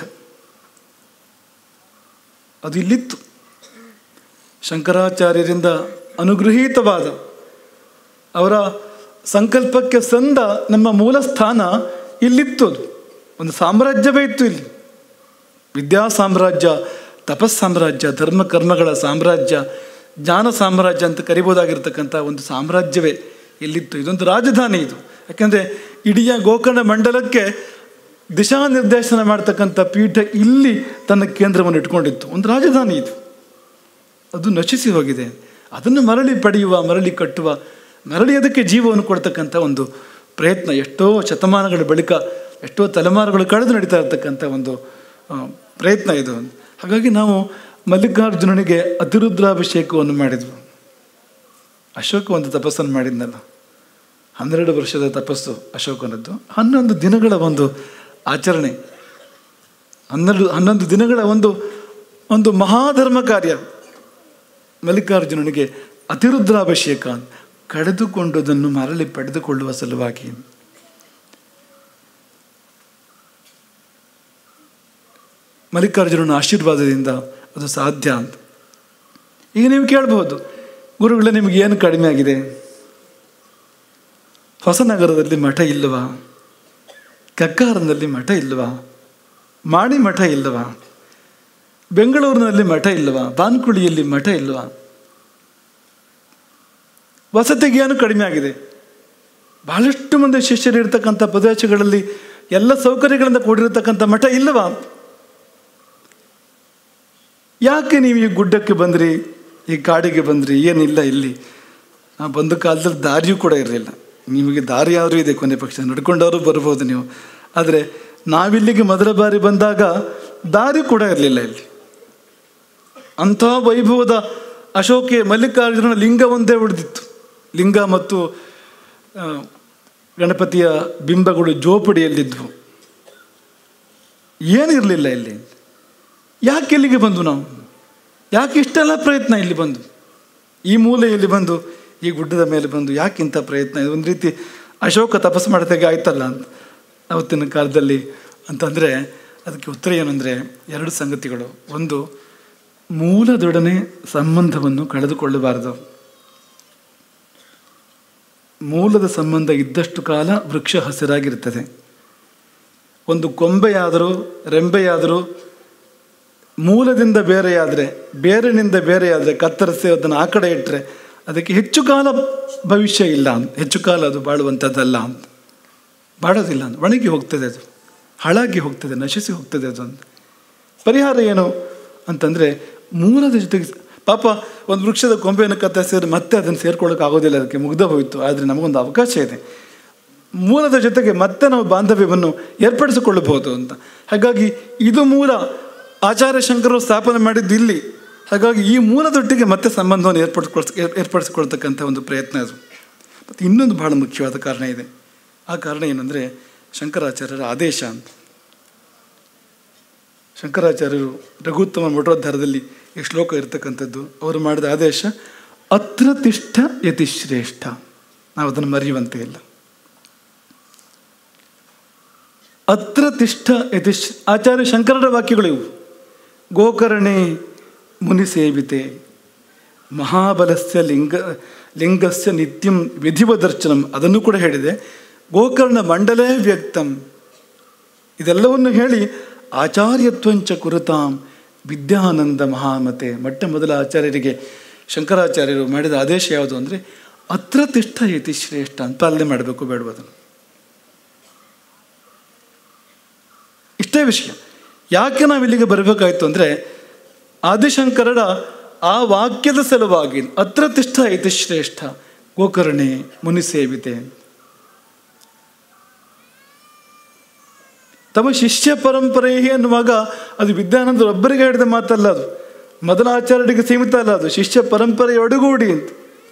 ಅದು ಇಲ್ಲಿತ್ತು ಶಂಕರಾಚಾರ್ಯರಿಂದ ಅನುಗೃಹೀತವಾದ ಅವರ ಸಂಕಲ್ಪಕ್ಕೆ ಸಂದ ನಮ್ಮ ಮೂಲ ಸ್ಥಾನ ಇಲ್ಲಿತ್ತು ಅದು ಒಂದು ಸಾಮ್ರಾಜ್ಯವೇ ಇತ್ತು ಇಲ್ಲಿ ವಿದ್ಯಾ ಸಾಮ್ರಾಜ್ಯ ತಪಸ್ ಸಾಮ್ರಾಜ್ಯ ಧರ್ಮ ಕರ್ಮಗಳ ಸಾಮ್ರಾಜ್ಯ ಜ್ಞಾನ ಸಾಮ್ರಾಜ್ಯ ಅಂತ ಕರಿಬೋದಾಗಿರ್ತಕ್ಕಂಥ ಒಂದು ಸಾಮ್ರಾಜ್ಯವೇ ಇಲ್ಲಿತ್ತು ಇದೊಂದು ರಾಜಧಾನಿ ಇದು ಯಾಕೆಂದರೆ ಇಡೀ ಗೋಕರ್ಣ ಮಂಡಲಕ್ಕೆ ದಿಶಾ ನಿರ್ದೇಶನ ಮಾಡ್ತಕ್ಕಂಥ ಪೀಠ ಇಲ್ಲಿ ತನ್ನ ಕೇಂದ್ರವನ್ನು ಇಟ್ಕೊಂಡಿತ್ತು ಒಂದು ರಾಜಧಾನಿ ಇದು ಅದು ನಶಿಸಿ ಹೋಗಿದೆ ಅದನ್ನು ಮರಳಿ ಪಡೆಯುವ ಮರಳಿ ಕಟ್ಟುವ ಮರಳಿ ಅದಕ್ಕೆ ಜೀವವನ್ನು ಕೊಡ್ತಕ್ಕಂಥ ಒಂದು ಪ್ರಯತ್ನ ಎಷ್ಟೋ ಶತಮಾನಗಳ ಬಳಿಕ ಎಷ್ಟೋ ತಲೆಮಾರುಗಳು ಕಳೆದು ನಡೀತಾ ಇರತಕ್ಕಂಥ ಒಂದು ಆ, ಪ್ರಯತ್ನ ಇದು ಹಾಗಾಗಿ ನಾವು ಮಲ್ಲಿಕಾರ್ಜುನನಿಗೆ ಅತಿರುದ್ರಾಭಿಷೇಕವನ್ನು ಮಾಡಿದ್ವು ಅಶೋಕ ಒಂದು ತಪಸ್ಸನ್ನು ಮಾಡಿದ್ನಲ್ಲ ಹನ್ನೆರಡು ವರ್ಷದ ತಪಸ್ಸು ಅಶೋಕನದ್ದು ಹನ್ನೊಂದು ದಿನಗಳ ಒಂದು ಆಚರಣೆ ಹನ್ನೆರಡು ಹನ್ನೊಂದು ದಿನಗಳ ಒಂದು ಒಂದು ಮಹಾಧರ್ಮ ಕಾರ್ಯ ಮಲ್ಲಿಕಾರ್ಜುನನಿಗೆ ಅತಿರುದ್ರಾಭಿಷೇಕ ಕಳೆದುಕೊಂಡುದನ್ನು ಮರಳಿ ಪಡೆದುಕೊಳ್ಳುವ ಸಲುವಾಗಿ ಮಲ್ಲಿಕಾರ್ಜುನನ ಆಶೀರ್ವಾದದಿಂದ ಅದು ಸಾಧ್ಯ ಅಂತ ಈಗ ನೀವು ಕೇಳ್ಬೋದು ಗುರುಗಳೇ ನಿಮಗೆ ಏನು ಕಡಿಮೆ ಆಗಿದೆ ಹೊಸನಗರದಲ್ಲಿ ಮಠ ಇಲ್ಲವಾ ಕಕ್ಕಾರನಲ್ಲಿ ಮಠ ಇಲ್ಲವಾ ಮಾಣಿ ಮಠ ಇಲ್ಲವಾ ಬೆಂಗಳೂರಿನಲ್ಲಿ ಮಠ ಇಲ್ಲವಾ ಬಾನ್ಕುಳಿಯಲ್ಲಿ ಮಠ ಇಲ್ಲವಾ ವಸತಿಗೆ ಏನು ಕಡಿಮೆ ಆಗಿದೆ ಬಹಳಷ್ಟು ಮಂದಿ ಶಿಷ್ಯರು ಇರ್ತಕ್ಕಂಥ ಪ್ರದೇಶಗಳಲ್ಲಿ ಎಲ್ಲ ಸೌಕರ್ಯಗಳಿಂದ ಕೂಡಿರತಕ್ಕಂಥ ಮಠ ಇಲ್ಲವಾ ಯಾಕೆ ನೀವು ಈ ಗುಡ್ಡಕ್ಕೆ ಬಂದ್ರಿ ಈ ಕಾಡಿಗೆ ಬಂದ್ರಿ ಏನಿಲ್ಲ ಇಲ್ಲಿ ಆ ಬಂದ ಕಾಲದಲ್ಲಿ ದಾರಿಯೂ ಕೂಡ ಇರಲಿಲ್ಲ ನಿಮಗೆ ದಾರಿ ಯಾರು ಇದೆ ಕೊನೆ ಪಕ್ಷ ನಡ್ಕೊಂಡವರು ಬರ್ಬೋದು ನೀವು ಆದರೆ ನಾವಿಲ್ಲಿಗೆ ಮೊದಲ ಬಾರಿ ಬಂದಾಗ ದಾರಿ ಕೂಡ ಇರಲಿಲ್ಲ ಇಲ್ಲಿ ಅಂಥ ವೈಭವದ ಅಶೋಕೆ ಮಲ್ಲಿಕಾರ್ಜುನ ಲಿಂಗ ಒಂದೇ ಉಳಿದಿತ್ತು ಲಿಂಗ ಮತ್ತು ಆ, ಗಣಪತಿಯ ಬಿಂಬಗಳು ಜೋಪಡಿಯಲ್ಲಿದ್ವು ಏನಿರಲಿಲ್ಲ ಇಲ್ಲಿ ಯಾಕೆ ಇಲ್ಲಿಗೆ ಬಂದು ನಾವು ಯಾಕೆ ಇಷ್ಟೆಲ್ಲ ಪ್ರಯತ್ನ ಇಲ್ಲಿ ಬಂದು ಈ ಮೂಲೆಯಲ್ಲಿ ಬಂದು ಈ ಗುಡ್ಡದ ಮೇಲೆ ಬಂದು ಯಾಕೆ ಇಂಥ ಪ್ರಯತ್ನ ಇದು ಒಂದು ರೀತಿ ಅಶೋಕ ತಪಸ್ಸು ಮಾಡಿದಾಗೆ ಆಯ್ತಲ್ಲ ಅಂತ ಅವತ್ತಿನ ಕಾಲದಲ್ಲಿ ಅಂತಂದರೆ ಅದಕ್ಕೆ ಉತ್ತರ ಏನಂದರೆ ಎರಡು ಸಂಗತಿಗಳು ಒಂದು ಮೂಲದೊಡನೆ ಸಂಬಂಧವನ್ನು ಕಳೆದುಕೊಳ್ಳಬಾರದು ಮೂಲದ ಸಂಬಂಧ ಇದ್ದಷ್ಟು ಕಾಲ ವೃಕ್ಷ ಹಸಿರಾಗಿರ್ತದೆ ಒಂದು ಕೊಂಬೆಯಾದರೂ ರೆಂಬೆಯಾದರೂ ಮೂಲದಿಂದ ಬೇರೆಯಾದರೆ ಬೇರಿನಿಂದ ಬೇರೆಯಾದರೆ ಕತ್ತರಿಸಿ ಅದನ್ನು ಆ ಕಡೆ ಇಟ್ಟರೆ ಅದಕ್ಕೆ ಹೆಚ್ಚು ಕಾಲ ಭವಿಷ್ಯ ಇಲ್ಲ ಅಂತ ಹೆಚ್ಚು ಕಾಲ ಅದು ಬಾಳುವಂಥದ್ದಲ್ಲ ಅಂತ ಬಾಳೋದಿಲ್ಲ ಅಂತ ಒಣಗಿ ಹೋಗ್ತದೆ ಅದು ಹಾಳಾಗಿ ಹೋಗ್ತದೆ ನಶಿಸಿ ಹೋಗ್ತದೆ ಅದು ಅಂತ ಪರಿಹಾರ ಏನು ಅಂತಂದರೆ ಮೂಲದ ಜೊತೆಗೆ ಪಾಪ ಒಂದು ವೃಕ್ಷದ ಕೊಂಬೆಯನ್ನು ಕತ್ತರಿಸಿದ್ರೆ ಮತ್ತೆ ಅದನ್ನು ಸೇರ್ಕೊಳ್ಳೋಕೆ ಆಗೋದಿಲ್ಲ ಅದಕ್ಕೆ ಮುಗ್ದ ಹೋಯಿತು ಆದರೆ ನಮಗೊಂದು ಅವಕಾಶ ಇದೆ ಮೂಲದ ಜೊತೆಗೆ ಮತ್ತೆ ನಾವು ಬಾಂಧವ್ಯವನ್ನು ಏರ್ಪಡಿಸಿಕೊಳ್ಳಬಹುದು ಅಂತ ಹಾಗಾಗಿ ಇದು ಮೂಲ ಆಚಾರ್ಯ ಶಂಕರರು ಸ್ಥಾಪನೆ ಮಾಡಿದ್ದು ಇಲ್ಲಿ ಹಾಗಾಗಿ ಈ ಮೂಲದೊಟ್ಟಿಗೆ ಮತ್ತೆ ಸಂಬಂಧವನ್ನು ಏರ್ಪಡಿಸ್ಕೊಳ್ ಏರ್ಪಡಿಸಿಕೊಳ್ತಕ್ಕಂಥ ಒಂದು ಪ್ರಯತ್ನ ಅದು ಮತ್ತು ಇನ್ನೊಂದು ಬಹಳ ಮುಖ್ಯವಾದ ಕಾರಣ ಇದೆ ಆ ಕಾರಣ ಏನಂದರೆ ಶಂಕರಾಚಾರ್ಯರ ಆದೇಶ ಅಂತ ಶಂಕರಾಚಾರ್ಯರು ರಘುತ್ತಮ ಮಠೋದ್ಧಾರದಲ್ಲಿ ಈ ಶ್ಲೋಕ ಇರ್ತಕ್ಕಂಥದ್ದು ಅವರು ಮಾಡಿದ ಆದೇಶ ಅತ್ರ ತಿಷ್ಠ ಯತಿಶ್ರೇಷ್ಠ ನಾವು ಅದನ್ನು ಮರೆಯುವಂತೆ ಇಲ್ಲ ಅತ್ರ ತಿಷ್ಠ ಇತಿ ಶ್- ಆಚಾರ್ಯ ಶಂಕರರ ವಾಕ್ಯಗಳಿವು ಗೋಕರ್ಣೆ ಮುನಿ ಸೇವಿತೆ ಮಹಾಬಲಸ್ಯ ಲಿಂಗ ಲಿಂಗಸ್ಯ ನಿತ್ಯಂ ವಿಧಿವ ದರ್ಶನಂ ಅದನ್ನು ಕೂಡ ಹೇಳಿದೆ ಗೋಕರ್ಣ ಮಂಡಲೇ ವ್ಯಕ್ತಂ ಇದೆಲ್ಲವನ್ನು ಹೇಳಿ ಆಚಾರ್ಯತ್ವಂಚ ಕುರುತಾಂ ವಿದ್ಯಾನಂದ ಮಹಾಮತೆ ಮೊಟ್ಟ ಮೊದಲ ಆಚಾರ್ಯರಿಗೆ ಶಂಕರಾಚಾರ್ಯರು ಮಾಡಿದ ಆದೇಶ ಯಾವುದು ಅಂದರೆ ಅತ್ರ ತಿಷ್ಠ ಇತಿ ಶ್ರೇಷ್ಠ ಅಂತ ಪಾಲನೆ ಮಾಡಬೇಕು ಬೇಡವ ಅದನ್ನು ಇಷ್ಟೇ ವಿಷಯ ಯಾಕೆ ನಾವು ಇಲ್ಲಿಗೆ ಬರಬೇಕಾಯ್ತು ಅಂದರೆ ಆದಿಶಂಕರರ ಆ ವಾಕ್ಯದ ಸಲುವಾಗಿ ಅತ್ರ ತಿಷ್ಠ ಇತಿ ಶ್ರೇಷ್ಠ ಗೋಕರ್ಣೆ ಮುನಿ ಸೇವಿತೆ ತಮ್ಮ ಶಿಷ್ಯ ಪರಂಪರೆ ಅನ್ನುವಾಗ ಅದು ವಿದ್ಯಾನಂದರೊಬ್ಬರಿಗೆ ಹೇಳಿದ ಮಾತಲ್ಲ ಅದು ಮೊದಲ ಆಚಾರ್ಯರಿಗೆ ಸೀಮಿತ ಅಲ್ಲ ಅದು ಶಿಷ್ಯ ಪರಂಪರೆಯೊಡಗೂಡಿ ಅಂತ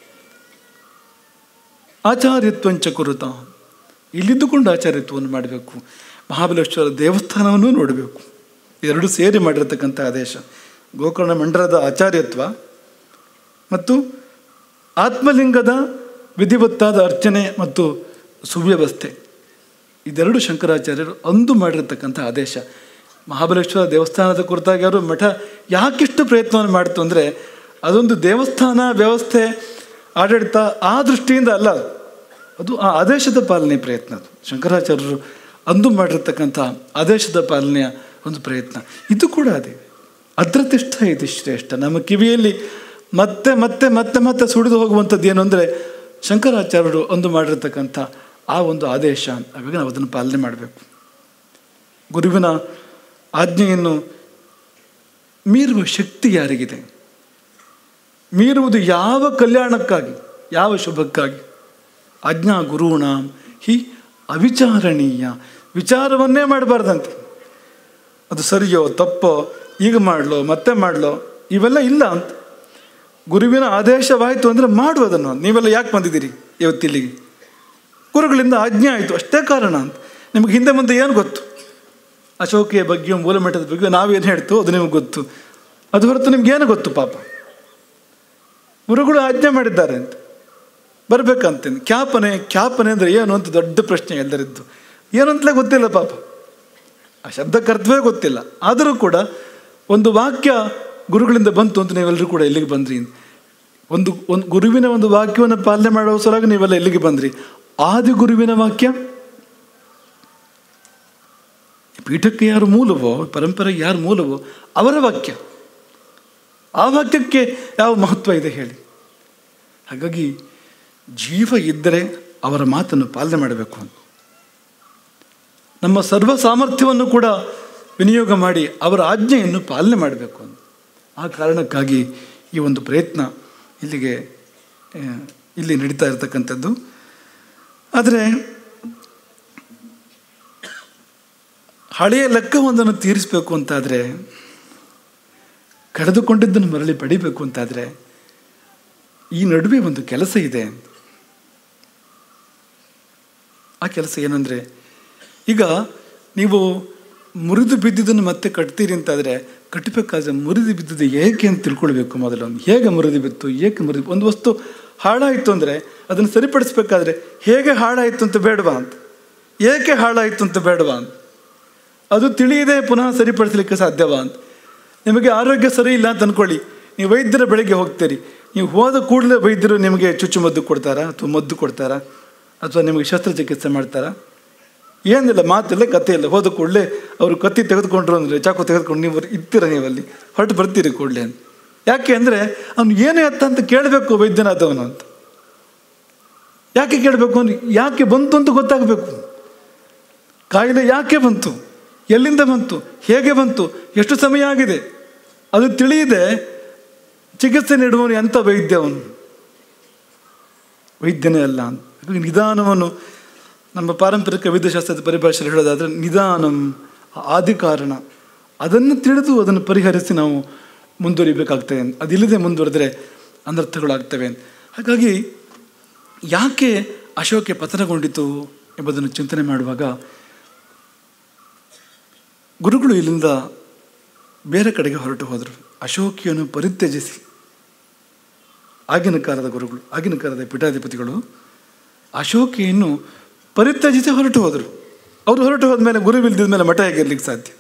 ಆಚಾರ್ಯತ್ವಂಚ ಕುರುತ ಇಲ್ಲಿದ್ದುಕೊಂಡು ಆಚಾರ್ಯತ್ವವನ್ನು ಮಾಡಬೇಕು ಮಹಾಬಲೇಶ್ವರ ದೇವಸ್ಥಾನವನ್ನು ನೋಡಬೇಕು ಎರಡು ಸೇರಿ ಮಾಡಿರತಕ್ಕಂಥ ಆದೇಶ ಗೋಕರ್ಣ ಮಂಡಲದ ಆಚಾರ್ಯತ್ವ ಮತ್ತು ಆತ್ಮಲಿಂಗದ ವಿಧಿವತ್ತಾದ ಅರ್ಚನೆ ಮತ್ತು ಸುವ್ಯವಸ್ಥೆ ಇದೆರಡು ಶಂಕರಾಚಾರ್ಯರು ಅಂದು ಮಾಡಿರತಕ್ಕಂಥ ಆದೇಶ ಮಹಾಬಲೇಶ್ವರ ದೇವಸ್ಥಾನದ ಕುರಿತಾಗಿ ಅವರು ಮಠ ಯಾಕಿಷ್ಟು ಪ್ರಯತ್ನವನ್ನು ಮಾಡ್ತು ಅಂದರೆ ಅದೊಂದು ದೇವಸ್ಥಾನ ವ್ಯವಸ್ಥೆ ಆಡಳಿತ ಆ ದೃಷ್ಟಿಯಿಂದ ಅಲ್ಲ ಅದು. ಅದು ಆ ಆದೇಶದ ಪಾಲನೆ ಪ್ರಯತ್ನ ಅದು ಶಂಕರಾಚಾರ್ಯರು ಅಂದು ಮಾಡಿರ್ತಕ್ಕಂಥ ಆದೇಶದ ಪಾಲನೆಯ ಒಂದು ಪ್ರಯತ್ನ ಇದು ಕೂಡ ಅದೇ ಅದ್ರತಿಷ್ಠ ಇದು ಶ್ರೇಷ್ಠ ನಮ್ಮ ಕಿವಿಯಲ್ಲಿ ಮತ್ತೆ ಮತ್ತೆ ಮತ್ತೆ ಮತ್ತೆ ಸುಳಿದು ಹೋಗುವಂಥದ್ದು ಏನು ಅಂದರೆ ಶಂಕರಾಚಾರ್ಯರು ಅಂದು ಮಾಡಿರ್ತಕ್ಕಂಥ ಆ ಒಂದು ಆದೇಶ ಅವಾಗ ನಾವು ಅದನ್ನು ಪಾಲನೆ ಮಾಡಬೇಕು ಗುರುವಿನ ಆಜ್ಞೆಯನ್ನು ಮೀರುವ ಶಕ್ತಿ ಯಾರಿಗಿದೆ ಮೀರುವುದು ಯಾವ ಕಲ್ಯಾಣಕ್ಕಾಗಿ ಯಾವ ಶುಭಕ್ಕಾಗಿ ಆಜ್ಞಾ ಗುರುಣ ಹಿ ಅವಿಚಾರಣೀಯ ವಿಚಾರವನ್ನೇ ಮಾಡಬಾರ್ದಂತೆ ಅದು ಸರಿಯೋ ತಪ್ಪೋ ಈಗ ಮಾಡಲೋ ಮತ್ತೆ ಮಾಡಲೋ ಇವೆಲ್ಲ ಇಲ್ಲ ಅಂತ ಗುರುವಿನ ಆದೇಶವಾಯಿತು ಅಂದರೆ ಮಾಡು ಅದನ್ನು ನೀವೆಲ್ಲ ಯಾಕೆ ಬಂದಿದ್ದೀರಿ ಇವತ್ತಿಲ್ಲಿಗೆ ಗುರುಗಳಿಂದ ಆಜ್ಞೆ ಆಯಿತು ಅಷ್ಟೇ ಕಾರಣ ಅಂತ ನಿಮಗೆ ಹಿಂದೆ ಮುಂದೆ ಏನು ಗೊತ್ತು ಅಶೋಕಿಯ ಬಗ್ಗೆ ಮೂಲಮಟ್ಟದ ಬಗ್ಗೆ ನಾವೇನು ಹೇಳ್ತು ಅದು ನಿಮಗೆ ಗೊತ್ತು ಅದು ಹೊರತು ನಿಮ್ಗೇನು ಗೊತ್ತು ಪಾಪ ಗುರುಗಳು ಆಜ್ಞೆ ಮಾಡಿದ್ದಾರೆ ಅಂತ ಬರ್ಬೇಕಂತೇನೆ ಖ್ಯಾಪನೆ ಖ್ಯಾಪನೆ ಅಂದರೆ ಏನು ಅಂತ ದೊಡ್ಡ ಪ್ರಶ್ನೆ ಎಲ್ಲರಿದ್ದು ಏನು ಅಂತಲೇ ಗೊತ್ತಿಲ್ಲ ಪಾಪ ಆ ಶಬ್ದಕ್ಕರ್ಥವೇ ಗೊತ್ತಿಲ್ಲ ಆದರೂ ಕೂಡ ಒಂದು ವಾಕ್ಯ ಗುರುಗಳಿಂದ ಬಂತು ಅಂತ ನೀವೆಲ್ಲರೂ ಕೂಡ ಇಲ್ಲಿಗೆ ಬಂದ್ರಿ ಒಂದು ಒಂದು ಗುರುವಿನ ಒಂದು ವಾಕ್ಯವನ್ನು ಪಾಲನೆ ಮಾಡುವ ಸಲುವಾಗಿ ನೀವೆಲ್ಲ ಇಲ್ಲಿಗೆ ಬಂದ್ರಿ ಆದಿ ಗುರುವಿನ ವಾಕ್ಯ ಪೀಠಕ್ಕೆ ಯಾರು ಮೂಲವೋ ಪರಂಪರೆಗೆ ಯಾರು ಮೂಲವೋ ಅವರ ವಾಕ್ಯ ಆ ವಾಕ್ಯಕ್ಕೆ ಯಾವ ಮಹತ್ವ ಇದೆ ಹೇಳಿ ಹಾಗಾಗಿ ಜೀವ ಇದ್ದರೆ ಅವರ ಮಾತನ್ನು ಪಾಲನೆ ಮಾಡಬೇಕು ಅಂತ ನಮ್ಮ ಸರ್ವ ಸಾಮರ್ಥ್ಯವನ್ನು ಕೂಡ ವಿನಿಯೋಗ ಮಾಡಿ ಅವರ ಆಜ್ಞೆಯನ್ನು ಪಾಲನೆ ಮಾಡಬೇಕು ಅಂತ ಆ ಕಾರಣಕ್ಕಾಗಿ ಈ ಒಂದು ಪ್ರಯತ್ನ ಇಲ್ಲಿಗೆ ಆ, ಇಲ್ಲಿ ನಡೀತಾ ಇರತಕ್ಕಂಥದ್ದು ಆದರೆ ಹಳೆಯ ಲೆಕ್ಕವೊಂದನ್ನು ತೀರಿಸಬೇಕು ಅಂತಾದರೆ ಕಳೆದುಕೊಂಡಿದ್ದನ್ನು ಮರಳಿ ಪಡಿಬೇಕು ಅಂತಾದರೆ ಈ ನಡುವೆ ಒಂದು ಕೆಲಸ ಇದೆ ಆ ಕೆಲಸ ಏನಂದರೆ ಈಗ ನೀವು ಮುರಿದು ಬಿದ್ದಿದ್ದನ್ನು ಮತ್ತೆ ಕಟ್ತೀರಿ ಅಂತಾದರೆ ಕಟ್ಟಬೇಕಾದ್ರೆ ಮುರಿದು ಬಿದ್ದದ್ದು ಏಕೆ ಅಂತ ತಿಳ್ಕೊಳ್ಬೇಕು ಮೊದಲು ಹೇಗೆ ಮುರಿದು ಬಿತ್ತು ಏಕೆ ಮುರಿದು ಒಂದು ವಸ್ತು ಹಾಳಾಯಿತು ಅಂದರೆ ಅದನ್ನು ಸರಿಪಡಿಸ್ಬೇಕಾದ್ರೆ ಹೇಗೆ ಹಾಳಾಯಿತು ಅಂತ ಬೇಡವಾ ಅಂತ ಏಕೆ ಹಾಳಾಯಿತು ಅಂತ ಬೇಡವಾ ಅಂತ ಅದು ತಿಳಿಯದೆ ಪುನಃ ಸರಿಪಡಿಸಲಿಕ್ಕೆ ಸಾಧ್ಯವಾ ಅಂತ ನಿಮಗೆ ಆರೋಗ್ಯ ಸರಿ ಇಲ್ಲ ಅಂತ ಅಂದ್ಕೊಳ್ಳಿ ನೀವು ವೈದ್ಯರ ಬೆಳಗ್ಗೆ ಹೋಗ್ತೀರಿ ನೀವು ಹೋದ ಕೂಡಲೇ ವೈದ್ಯರು ನಿಮಗೆ ಚುಚ್ಚುಮದ್ದು ಕೊಡ್ತಾರಾ ಅಥವಾ ಮದ್ದು ಕೊಡ್ತಾರಾ ಅಥವಾ ನಿಮಗೆ ಶಸ್ತ್ರಚಿಕಿತ್ಸೆ ಮಾಡ್ತಾರಾ ಏನಿಲ್ಲ ಮಾತಿಲ್ಲ ಕತೆ ಇಲ್ಲ ಹೋದ ಕೂಡಲೇ ಅವರು ಕತ್ತಿ ತೆಗೆದುಕೊಂಡ್ರು ಅಂದರೆ ಚಾಕು ತೆಗೆದುಕೊಂಡು ನೀವು ಇರ್ತೀರ ನೀವಲ್ಲಿ ಹೊರಟು ಬರ್ತೀರಿ ಕೂಡಲೇ ಅಂತ ಯಾಕೆ ಅಂದರೆ ಅವನು ಏನೇ ಅತ್ತ ಅಂತ ಕೇಳಬೇಕು ವೈದ್ಯನಾದವನು ಅಂತ ಯಾಕೆ ಕೇಳಬೇಕು ಅವ್ನು ಯಾಕೆ ಬಂತು ಅಂತ ಗೊತ್ತಾಗಬೇಕು ಕಾಯಿಲೆ ಯಾಕೆ ಬಂತು ಎಲ್ಲಿಂದ ಬಂತು ಹೇಗೆ ಬಂತು ಎಷ್ಟು ಸಮಯ ಆಗಿದೆ ಅದು ತಿಳಿಯದೆ ಚಿಕಿತ್ಸೆ ನೀಡುವವನು ಎಂಥ ವೈದ್ಯ ಅವನು ವೈದ್ಯನೇ ಅಲ್ಲ ಅಂತ ಹಾಗಾಗಿ ನಿಧಾನವನ್ನು ನಮ್ಮ ಪಾರಂಪರಿಕ ವೈದ್ಯಶಾಸ್ತ್ರದ ಪರಿಭಾಷೆಯಲ್ಲಿ ಹೇಳೋದಾದರೆ ನಿಧಾನಂ ಆದಿ ಕಾರಣ ಅದನ್ನು ತಿಳಿದು ಅದನ್ನು ಪರಿಹರಿಸಿ ನಾವು ಮುಂದುವರಿಬೇಕಾಗ್ತದೆ ಅದಿಲ್ಲದೆ ಮುಂದುವರೆದರೆ ಅನರ್ಥಗಳಾಗ್ತವೆ ಹಾಗಾಗಿ ಯಾಕೆ ಅಶೋಕೆ ಪತನಗೊಂಡಿತು ಎಂಬುದನ್ನು ಚಿಂತನೆ ಮಾಡುವಾಗ ಗುರುಗಳು ಇಲ್ಲಿಂದ ಬೇರೆ ಕಡೆಗೆ ಹೊರಟು ಹೋದರು ಅಶೋಕಿಯನ್ನು ಪರಿತ್ಯಜಿಸಿ ಆಗಿನ ಕಾಲದ ಗುರುಗಳು ಆಗಿನ ಕಾಲದ ಪೀಠಾಧಿಪತಿಗಳು ಅಶೋಕಿಯನ್ನು ಪರಿತ್ಯಜಿಸಿ ಹೊರಟು ಹೋದರು ಅವರು ಹೊರಟು ಹೋದ್ಮೇಲೆ ಗುರು ಇಲ್ದಿದ ಮೇಲೆ ಮಠ ಹೇಗಿರ್ಲಿಕ್ಕೆ ಸಾಧ್ಯ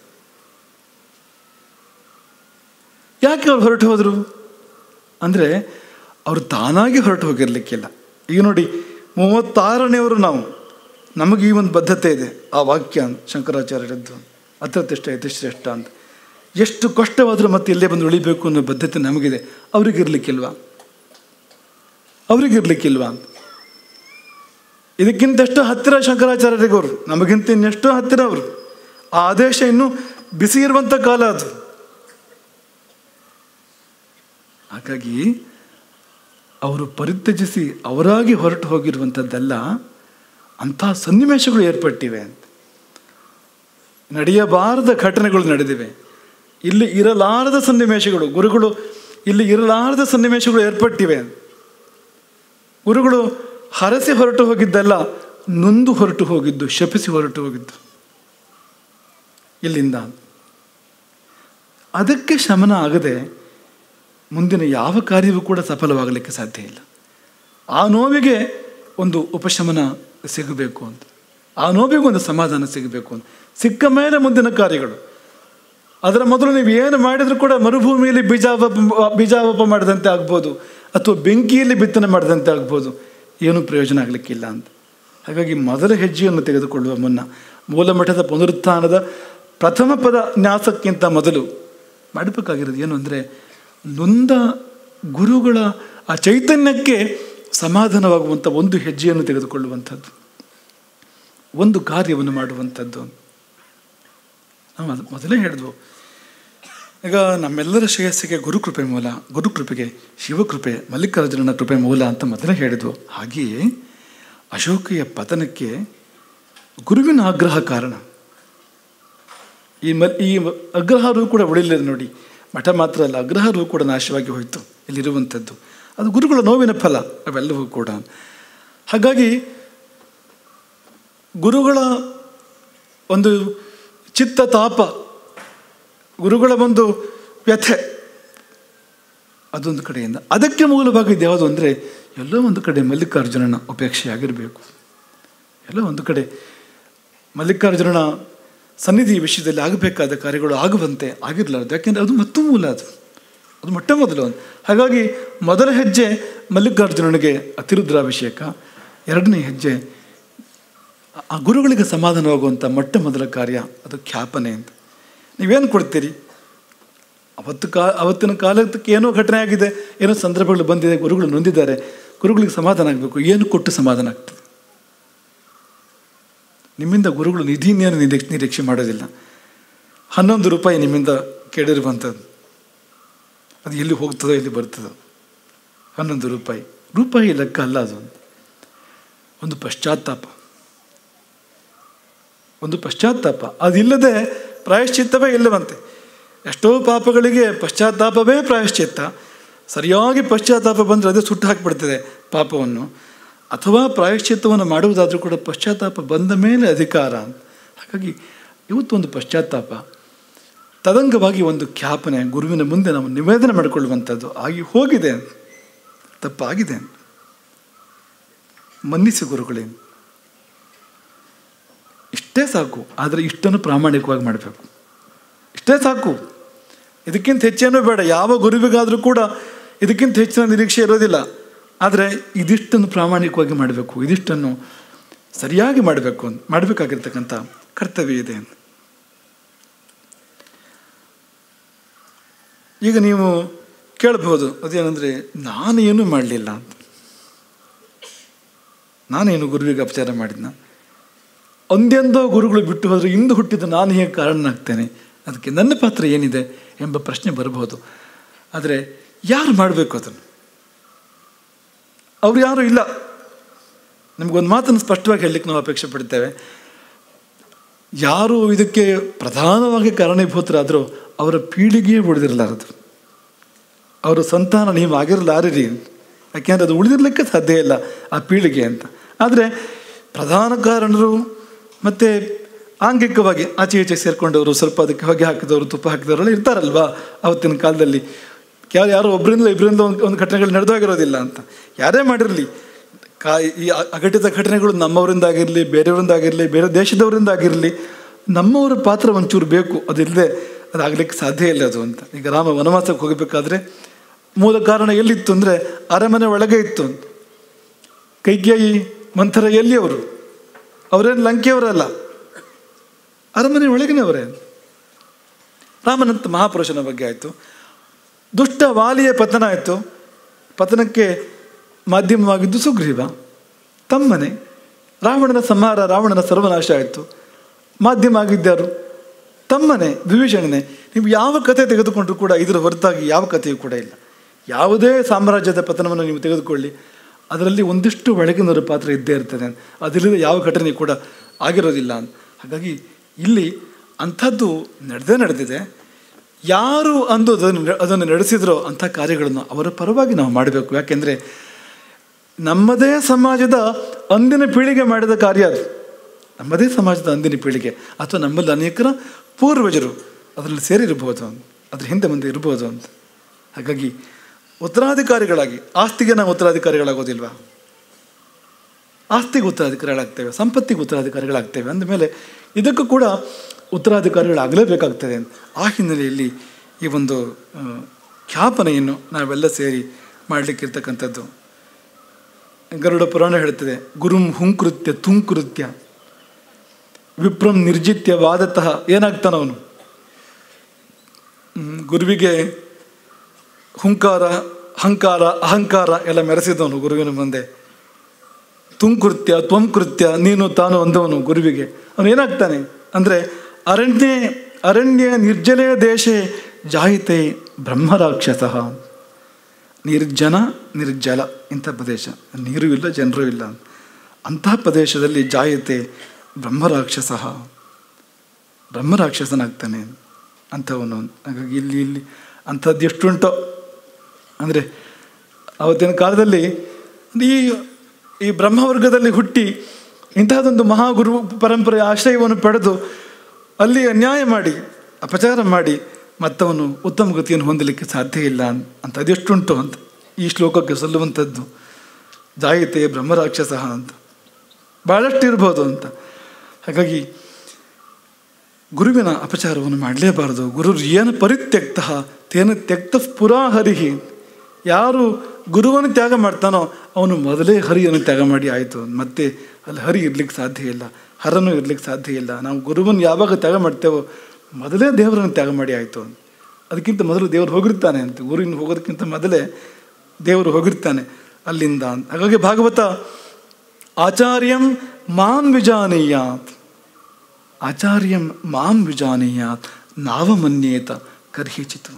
ಯಾಕೆ ಅವ್ರು ಹೊರಟು ಹೋದರು ಅಂದರೆ ಅವರು ತಾನಾಗಿ ಹೊರಟು ಹೋಗಿರ್ಲಿಕ್ಕಿಲ್ಲ ಈಗ ನೋಡಿ ಮೂವತ್ತಾರನೆಯವರು ನಾವು ನಮಗೆ ಈ ಒಂದು ಬದ್ಧತೆ ಇದೆ ಆ ವಾಕ್ಯ ಅಂತ ಶಂಕರಾಚಾರ್ಯರದ್ದು ಅತ್ರತಿಷ್ಠ ಯತಿಶ್ರೇಷ್ಠ ಅಂತ ಎಷ್ಟು ಕಷ್ಟವಾದರೂ ಮತ್ತೆ ಇಲ್ಲೇ ಬಂದು ಉಳಿಬೇಕು ಅನ್ನೋ ಬದ್ಧತೆ ನಮಗಿದೆ ಅವ್ರಿಗಿರ್ಲಿಕ್ಕಿಲ್ವಾ ಅವ್ರಿಗಿರ್ಲಿಕ್ಕಿಲ್ವಾ ಅಂತ ಇದಕ್ಕಿಂತಷ್ಟು ಹತ್ತಿರ ಶಂಕರಾಚಾರ್ಯರಿಗವರು ನಮಗಿಂತ ಇನ್ನೆಷ್ಟೋ ಹತ್ತಿರ ಅವರು ಆ ಆದೇಶ ಇನ್ನೂ ಬಿಸಿ ಇರುವಂಥ ಕಾಲ ಅದು ಹಾಗಾಗಿ ಅವರು ಪರಿತ್ಯಜಿಸಿ ಅವರಾಗಿ ಹೊರಟು ಹೋಗಿರುವಂಥದ್ದೆಲ್ಲ ಅಂಥ ಸನ್ನಿವೇಶಗಳು ಏರ್ಪಟ್ಟಿವೆ ಅಂತ ನಡೆಯಬಾರದ ಘಟನೆಗಳು ನಡೆದಿವೆ ಇಲ್ಲಿ ಇರಲಾರದ ಸನ್ನಿವೇಶಗಳು ಗುರುಗಳು ಇಲ್ಲಿ ಇರಲಾರದ ಸನ್ನಿವೇಶಗಳು ಏರ್ಪಟ್ಟಿವೆ ಗುರುಗಳು ಹರಸಿ ಹೊರಟು ಹೋಗಿದ್ದಲ್ಲ ನೊಂದು ಹೊರಟು ಹೋಗಿದ್ದು ಶಪಿಸಿ ಹೊರಟು ಹೋಗಿದ್ದು ಇಲ್ಲಿಂದ ಅದಕ್ಕೆ ಶಮನ ಆಗದೆ ಮುಂದಿನ ಯಾವ ಕಾರ್ಯವೂ ಕೂಡ ಸಫಲವಾಗಲಿಕ್ಕೆ ಸಾಧ್ಯ ಇಲ್ಲ ಆ ನೋವಿಗೆ ಒಂದು ಉಪಶಮನ ಸಿಗಬೇಕು ಅಂತ ಆ ನೋವಿಗೆ ಒಂದು ಸಮಾಧಾನ ಸಿಗಬೇಕು ಅಂತ ಸಿಕ್ಕ ಮೇಲೆ ಮುಂದಿನ ಕಾರ್ಯಗಳು ಅದರ ಮೊದಲು ನೀವು ಏನು ಮಾಡಿದರೂ ಕೂಡ ಮರುಭೂಮಿಯಲ್ಲಿ ಬೀಜಾವಪ ಬೀಜಾವಪ ಮಾಡಿದಂತೆ ಆಗ್ಬೋದು ಅಥವಾ ಬೆಂಕಿಯಲ್ಲಿ ಬಿತ್ತನೆ ಮಾಡಿದಂತೆ ಆಗ್ಬೋದು ಏನೂ ಪ್ರಯೋಜನ ಆಗಲಿಕ್ಕಿಲ್ಲ ಅಂತ ಹಾಗಾಗಿ ಮೊದಲ ಹೆಜ್ಜೆಯನ್ನು ತೆಗೆದುಕೊಳ್ಳುವ ಮುನ್ನ ಮೂಲಮಠದ ಪುನರುತ್ಥಾನದ ಪ್ರಥಮ ಪದ ನ್ಯಾಸಕ್ಕಿಂತ ಮೊದಲು ಮಾಡಬೇಕಾಗಿರೋದು ಏನು ಅಂದರೆ ನೊಂದ ಗುರುಗಳ ಆ ಚೈತನ್ಯಕ್ಕೆ ಸಮಾಧಾನವಾಗುವಂಥ ಒಂದು ಹೆಜ್ಜೆಯನ್ನು ತೆಗೆದುಕೊಳ್ಳುವಂಥದ್ದು ಒಂದು ಕಾರ್ಯವನ್ನು ಮಾಡುವಂಥದ್ದು ನಾವು ಅದು ಮೊದಲೇ ಹೇಳಿದ್ವು ಈಗ ನಮ್ಮೆಲ್ಲರ ಶ್ರೇಯಸ್ಸಿಗೆ ಗುರುಕೃಪೆ ಮೂಲ ಗುರುಕೃಪೆಗೆ ಶಿವಕೃಪೆ ಮಲ್ಲಿಕಾರ್ಜುನನ ಕೃಪೆ ಮೂಲ ಅಂತ ಮೊದಲೇ ಹೇಳಿದ್ವು ಹಾಗೆಯೇ ಅಶೋಕಿಯ ಪತನಕ್ಕೆ ಗುರುವಿನ ಆಗ್ರಹ ಕಾರಣ ಈ ಮ ಈ ಅಗ್ರಹಾರವು ಕೂಡ ಉಳಿಲಿಲ್ಲ ನೋಡಿ ಮಠ ಮಾತ್ರ ಅಲ್ಲ ಅಗ್ರಹಾರವು ಕೂಡ ನಾಶವಾಗಿ ಹೋಯಿತು ಇಲ್ಲಿರುವಂಥದ್ದು ಅದು ಗುರುಗಳ ನೋವಿನ ಫಲ ಅವೆಲ್ಲವೂ ಕೂಡ ಹಾಗಾಗಿ ಗುರುಗಳ ಒಂದು ಚಿತ್ತ ತಾಪ ಗುರುಗಳ ಒಂದು ವ್ಯಥೆ ಅದೊಂದು ಕಡೆಯಿಂದ ಅದಕ್ಕೆ ಮೂಲವಾಗಿದ್ದು ಯಾವುದು ಅಂದರೆ ಎಲ್ಲೋ ಒಂದು ಕಡೆ ಮಲ್ಲಿಕಾರ್ಜುನನ ಉಪೇಕ್ಷೆಯಾಗಿರಬೇಕು ಎಲ್ಲೋ ಒಂದು ಕಡೆ ಮಲ್ಲಿಕಾರ್ಜುನನ ಸನ್ನಿಧಿ ವಿಷಯದಲ್ಲಿ ಆಗಬೇಕಾದ ಕಾರ್ಯಗಳು ಆಗುವಂತೆ ಆಗಿರಲಾರದು ಯಾಕೆಂದರೆ ಅದು ಮತ್ತು ಮೂಲ ಅದು ಅದು ಮೊಟ್ಟ ಮೊದಲು ಒಂದು ಹಾಗಾಗಿ ಮೊದಲ ಹೆಜ್ಜೆ ಮಲ್ಲಿಕಾರ್ಜುನನಿಗೆ ಅತಿರುದ್ರಾಭಿಷೇಕ ಎರಡನೇ ಹೆಜ್ಜೆ ಆ ಗುರುಗಳಿಗೆ ಸಮಾಧಾನವಾಗುವಂಥ ಮೊಟ್ಟ ಮೊದಲ ಕಾರ್ಯ ಅದು ಖ್ಯಾಪನೆ ಅಂತ ನೀವೇನು ಕೊಡ್ತೀರಿ ಅವತ್ತು ಕಾ ಅವತ್ತಿನ ಕಾಲಕ್ಕೆ ಏನೋ ಘಟನೆ ಆಗಿದೆ ಏನೋ ಸಂದರ್ಭಗಳು ಬಂದಿದೆ ಗುರುಗಳು ನೊಂದಿದ್ದಾರೆ ಗುರುಗಳಿಗೆ ಸಮಾಧಾನ ಆಗಬೇಕು ಏನು ಕೊಟ್ಟು ಸಮಾಧಾನ ಆಗ್ತದೆ ನಿಮ್ಮಿಂದ ಗುರುಗಳು ನಿಧಿಯನ್ನು ನಿರೀಕ್ಷೆ ನಿರೀಕ್ಷೆ ಮಾಡೋದಿಲ್ಲ ಹನ್ನೊಂದು ರೂಪಾಯಿ ನಿಮ್ಮಿಂದ ಕೇಳಿರುವಂಥದ್ದು ಅದು ಎಲ್ಲಿ ಹೋಗ್ತದೋ ಎಲ್ಲಿ ಬರ್ತದೋ ಹನ್ನೊಂದು ರೂಪಾಯಿ ರೂಪಾಯಿ ಲೆಕ್ಕ ಅಲ್ಲ ಅದು ಒಂದು ಪಶ್ಚಾತ್ತಾಪ ಒಂದು ಪಶ್ಚಾತ್ತಾಪ ಅದಿಲ್ಲದೆ ಪ್ರಾಯಶ್ಚಿತ್ತವೇ ಇಲ್ಲವಂತೆ ಎಷ್ಟೋ ಪಾಪಗಳಿಗೆ ಪಶ್ಚಾತ್ತಾಪವೇ ಪ್ರಾಯಶ್ಚಿತ್ತ ಸರಿಯಾಗಿ ಪಶ್ಚಾತ್ತಾಪ ಬಂದರೆ ಅದೇ ಸುಟ್ಟು ಹಾಕಿಬಿಡ್ತದೆ ಪಾಪವನ್ನು ಅಥವಾ ಪ್ರಾಯಶ್ಚಿತ್ತವನ್ನು ಮಾಡುವುದಾದರೂ ಕೂಡ ಪಶ್ಚಾತ್ತಾಪ ಬಂದ ಮೇಲೆ ಅಧಿಕಾರ ಹಾಗಾಗಿ ಇವತ್ತು ಒಂದು ಪಶ್ಚಾತ್ತಾಪ ತದಂಗವಾಗಿ ಒಂದು ಖ್ಯಾಪನೆ ಗುರುವಿನ ಮುಂದೆ ನಾವು ನಿವೇದನೆ ಮಾಡಿಕೊಳ್ಳುವಂಥದ್ದು ಆಗಿ ಹೋಗಿದೆ ತಪ್ಪಾಗಿದೆ ಮನ್ನಿಸಿ ಗುರುಗಳೇ ಇಷ್ಟೇ ಸಾಕು ಆದರೆ ಇಷ್ಟನ್ನು ಪ್ರಾಮಾಣಿಕವಾಗಿ ಮಾಡಬೇಕು ಇಷ್ಟೇ ಸಾಕು ಇದಕ್ಕಿಂತ ಹೆಚ್ಚೇನೂ ಬೇಡ ಯಾವ ಗುರುವಿಗಾದರೂ ಕೂಡ ಇದಕ್ಕಿಂತ ಹೆಚ್ಚಿನ ನಿರೀಕ್ಷೆ ಇರೋದಿಲ್ಲ ಆದರೆ ಇದಿಷ್ಟನ್ನು ಪ್ರಾಮಾಣಿಕವಾಗಿ ಮಾಡಬೇಕು ಇದಿಷ್ಟನ್ನು ಸರಿಯಾಗಿ ಮಾಡಬೇಕು ಅಂತ ಮಾಡಬೇಕಾಗಿರ್ತಕ್ಕಂಥ ಕರ್ತವ್ಯ ಇದೆ ಈಗ ನೀವು ಕೇಳಬಹುದು ಅದೇನೆಂದರೆ ನಾನು ಏನೂ ಮಾಡಲಿಲ್ಲ ಅಂತ ನಾನೇನು ಗುರುವಿಗೆ ಅಪಚಾರ ಮಾಡಿದ್ನ ಒಂದೆಂದೋ ಗುರುಗಳು ಬಿಟ್ಟು ಹೋದರೆ ಇಂದು ಹುಟ್ಟಿದ ನಾನು ಹೇಗೆ ಕಾರಣನಾಗ್ತೇನೆ ಅದಕ್ಕೆ ನನ್ನ ಪಾತ್ರ ಏನಿದೆ ಎಂಬ ಪ್ರಶ್ನೆ ಬರಬಹುದು ಆದರೆ ಯಾರು ಮಾಡಬೇಕು ಅದನ್ನು ಅವ್ರು ಯಾರೂ ಇಲ್ಲ ನಮಗೊಂದು ಮಾತನ್ನು ಸ್ಪಷ್ಟವಾಗಿ ಹೇಳಲಿಕ್ಕೆ ನಾವು ಅಪೇಕ್ಷೆ ಪಡ್ತೇವೆ ಯಾರು ಇದಕ್ಕೆ ಪ್ರಧಾನವಾಗಿ ಕಾರಣೀಭೂತರಾದರೂ ಅವರ ಪೀಳಿಗೆಯೇ ಉಳಿದಿರಲಾರದು ಅವರ ಸಂತಾನ ನೀವು ಆಗಿರಲಾರಿರಿ ಯಾಕೆಂದರೆ ಅದು ಉಳಿದಿರಲಿಕ್ಕೆ ಸಾಧ್ಯ ಇಲ್ಲ ಆ ಪೀಳಿಗೆ ಅಂತ ಆದರೆ ಪ್ರಧಾನ ಕಾರಣರು ಮತ್ತು ಆಂಗಿಕವಾಗಿ ಆಚೆ ಈಚೆ ಸೇರಿಕೊಂಡವರು ಸ್ವಲ್ಪ ಅದಕ್ಕೆ ಹೊಗೆ ಹಾಕಿದವರು ತುಪ್ಪ ಹಾಕಿದವರೆಲ್ಲ ಇರ್ತಾರಲ್ವಾ ಅವತ್ತಿನ ಕಾಲದಲ್ಲಿ ಯಾರು ಯಾರೋ ಒಬ್ಬರಿಂದ ಇಬ್ಬರಿಂದ ಒಂದು ಒಂದು ಘಟನೆಗಳು ನಡೆದೋಗಿರೋದಿಲ್ಲ ಅಂತ ಯಾರೇ ಮಾಡಿರಲಿ ಕಾ ಈ ಅ- ಅಘಟಿತ ಘಟನೆಗಳು ನಮ್ಮವರಿಂದಾಗಿರಲಿ ಬೇರೆಯವರಿಂದಾಗಿರಲಿ ಬೇರೆ ದೇಶದವರಿಂದಾಗಿರಲಿ ನಮ್ಮವರ ಪಾತ್ರ ಒಂಚೂರು ಬೇಕು ಅದಿಲ್ಲದೆ ಅದಾಗಲಿಕ್ಕೆ ಸಾಧ್ಯ ಇಲ್ಲ ಅದು ಅಂತ ಈಗ ರಾಮ ವನವಾಸಕ್ಕೆ ಹೋಗಬೇಕಾದ್ರೆ ಮೂಲ ಕಾರಣ ಎಲ್ಲಿತ್ತು ಅಂದರೆ ಅರಮನೆ ಒಳಗೆ ಇತ್ತು ಅಂತ ಕೈಕೇಯಿ ಮಂಥರ ಎಲ್ಲಿ ಅವರು ಅವರೇನು ಲಂಕೆಯವರಲ್ಲ ಅರಮನೆ ಒಳಗಿನವರೇ ರಾಮನಂತ ಮಹಾಪುರುಷನ ಬಗ್ಗೆ ಆಯಿತು ದುಷ್ಟ ವಾಲಿಯ ಪತನ ಆಯಿತು ಪತನಕ್ಕೆ ಮಾಧ್ಯಮವಾಗಿದ್ದು ಸುಗ್ರೀವ ತಮ್ಮನೆ ರಾವಣನ ಸಂಹಾರ ರಾವಣನ ಸರ್ವನಾಶ ಆಯಿತು ಮಾಧ್ಯಮ ಆಗಿದ್ದರು ತಮ್ಮನೆ ವಿಭೀಷಣನೆ ನೀವು ಯಾವ ಕಥೆ ತೆಗೆದುಕೊಂಡ್ರೂ ಕೂಡ ಇದರ ಹೊರತಾಗಿ ಯಾವ ಕಥೆಯೂ ಕೂಡ ಇಲ್ಲ ಯಾವುದೇ ಸಾಮ್ರಾಜ್ಯದ ಪತನವನ್ನು ನೀವು ತೆಗೆದುಕೊಳ್ಳಿ ಅದರಲ್ಲಿ ಒಂದಿಷ್ಟು ಒಳಗಿನವರ ಪಾತ್ರ ಇದ್ದೇ ಇರ್ತದೆ ಅದಿಲ್ಲದೆ ಯಾವ ಘಟನೆ ಕೂಡ ಆಗಿರೋದಿಲ್ಲ ಅಂತ ಹಾಗಾಗಿ ಇಲ್ಲಿ ಅಂಥದ್ದು ನಡೆದೇ ನಡೆದಿದೆ ಯಾರು ಅಂದು ಅದನ್ನು ಅದನ್ನು ನಡೆಸಿದ್ರೋ ಅಂಥ ಕಾರ್ಯಗಳನ್ನು ಅವರ ಪರವಾಗಿ ನಾವು ಮಾಡಬೇಕು ಯಾಕೆಂದರೆ ನಮ್ಮದೇ ಸಮಾಜದ ಅಂದಿನ ಪೀಳಿಗೆ ಮಾಡಿದ ಕಾರ್ಯ ಅದು ನಮ್ಮದೇ ಸಮಾಜದ ಅಂದಿನ ಪೀಳಿಗೆ ಅಥವಾ ನಮ್ಮಲ್ಲಿ ಅನೇಕರ ಪೂರ್ವಜರು ಅದರಲ್ಲಿ ಸೇರಿರಬಹುದು ಅದ್ರ ಹಿಂದೆ ಮುಂದೆ ಇರಬಹುದು ಅಂತ ಹಾಗಾಗಿ ಉತ್ತರಾಧಿಕಾರಿಗಳಾಗಿ ಆಸ್ತಿಗೆ ನಾವು ಉತ್ತರಾಧಿಕಾರಿಗಳಾಗೋದಿಲ್ವಾ ಆಸ್ತಿಗೆ ಉತ್ತರಾಧಿಕಾರಿಗಳಾಗ್ತೇವೆ ಸಂಪತ್ತಿಗೆ ಉತ್ತರಾಧಿಕಾರಿಗಳಾಗ್ತೇವೆ ಅಂದಮೇಲೆ ಇದಕ್ಕೂ ಕೂಡ ಉತ್ತರಾಧಿಕಾರಿಗಳಾಗಲೇಬೇಕಾಗ್ತದೆ ಆ ಹಿನ್ನೆಲೆಯಲ್ಲಿ ಈ ಒಂದು ಆ, ಖ್ಯಾಪನೆಯನ್ನು ನಾವೆಲ್ಲ ಸೇರಿ ಮಾಡಲಿಕ್ಕಿರ್ತಕ್ಕಂಥದ್ದು ಗರುಡ ಪುರಾಣ ಹೇಳ್ತದೆ ಗುರುಂ ಹುಂಕೃತ್ಯ ತುಂಕೃತ್ಯ ವಿಪ್ರಂ ನಿರ್ಜಿತ್ಯ ವಾದತಃ ಏನಾಗ್ತಾನವನು ಹ್ಮ್, ಗುರುವಿಗೆ ಹುಂಕಾರ ಅಹಂಕಾರ ಅಹಂಕಾರ ಎಲ್ಲ ಮೆರೆಸಿದವನು ಗುರುವಿನ ಮುಂದೆ ತುಂಕೃತ್ಯ ತ್ವಂಕೃತ್ಯ ನೀನು ತಾನು ಅಂದವನು ಗುರುವಿಗೆ ಅವನು ಏನಾಗ್ತಾನೆ ಅಂದರೆ ಅರಣ್ಯ ಅರಣ್ಯ ನಿರ್ಜಲೆ ದೇಶೆ ಜಾಯಿತೆ ಬ್ರಹ್ಮರಾಕ್ಷಸ ನಿರ್ಜನ ನಿರ್ಜಲ ಇಂಥ ಪ್ರದೇಶ ನೀರು ಇಲ್ಲ ಜನರು ಇಲ್ಲ ಅಂತಹ ಪ್ರದೇಶದಲ್ಲಿ ಜಾಯತೆ ಬ್ರಹ್ಮರಾಕ್ಷಸ ಬ್ರಹ್ಮರಾಕ್ಷಸನಾಗ್ತಾನೆ ಅಂಥವನು ಹಾಗಾಗಿ ಇಲ್ಲಿ ಇಲ್ಲಿ ಅಂಥದ್ದು ಎಷ್ಟುಂಟೋ ಅಂದರೆ ಅವತ್ತಿನ ಕಾಲದಲ್ಲಿ ಈ ಈ ಬ್ರಹ್ಮವರ್ಗದಲ್ಲಿ ಹುಟ್ಟಿ ಇಂತಹದೊಂದು ಮಹಾಗುರು ಪರಂಪರೆಯ ಆಶ್ರಯವನ್ನು ಪಡೆದು ಅಲ್ಲಿ ಅನ್ಯಾಯ ಮಾಡಿ ಅಪಚಾರ ಮಾಡಿ ಮತ್ತವನು ಉತ್ತಮ ಗತಿಯನ್ನು ಹೊಂದಲಿಕ್ಕೆ ಸಾಧ್ಯ ಇಲ್ಲ ಅಂತ ಅದೆಷ್ಟುಂಟು ಅಂತ ಈ ಶ್ಲೋಕಕ್ಕೆ ಸಲ್ಲುವಂಥದ್ದು ಜಾಯಿತೆ ಬ್ರಹ್ಮರಾಕ್ಷಸ ಅಂತ ಭಾಳಷ್ಟು ಇರ್ಬೋದು ಅಂತ ಹಾಗಾಗಿ ಗುರುವಿನ ಅಪಚಾರವನ್ನು ಮಾಡಲೇಬಾರದು ಗುರು ಏನು ಪರಿತ್ಯಕ್ತ ತೇನ ತ್ಯಕ್ತ ಪುರಾ ಹರಿಹಿ ಯಾರು ಗುರುವನ್ನು ತ್ಯಾಗ ಮಾಡ್ತಾನೋ ಅವನು ಮೊದಲೇ ಹರಿಯನ್ನು ತ್ಯಾಗ ಮಾಡಿ ಆಯಿತು ಮತ್ತೆ ಅಲ್ಲಿ ಹರಿ ಇರ್ಲಿಕ್ಕೆ ಸಾಧ್ಯ ಇಲ್ಲ ಹರನು ಇರ್ಲಿಕ್ಕೆ ಸಾಧ್ಯ ಇಲ್ಲ ನಾವು ಗುರುವನ್ನು ಯಾವಾಗ ತ್ಯಾಗ ಮಾಡ್ತೇವೋ ಮೊದಲೇ ದೇವರನ್ನು ತ್ಯಾಗ ಮಾಡಿ ಆಯಿತು ಅದಕ್ಕಿಂತ ಮೊದಲು ದೇವರು ಹೋಗಿರ್ತಾನೆ ಅಂತ ಗುರುವಿನ ಹೋಗೋದಕ್ಕಿಂತ ಮೊದಲೇ ದೇವರು ಹೋಗಿರ್ತಾನೆ ಅಲ್ಲಿಂದ ಅಂತ ಹಾಗಾಗಿ ಭಾಗವತ ಆಚಾರ್ಯಂ ಮಾಂ ವಿಜಾನೀಯಾತ್ ಆಚಾರ್ಯಂ ಮಾಂ ವಿಜಾನೀಯಾತ್ ನಾವಮನ್ಯೇತ ಕರ್ಹಿಚಿತು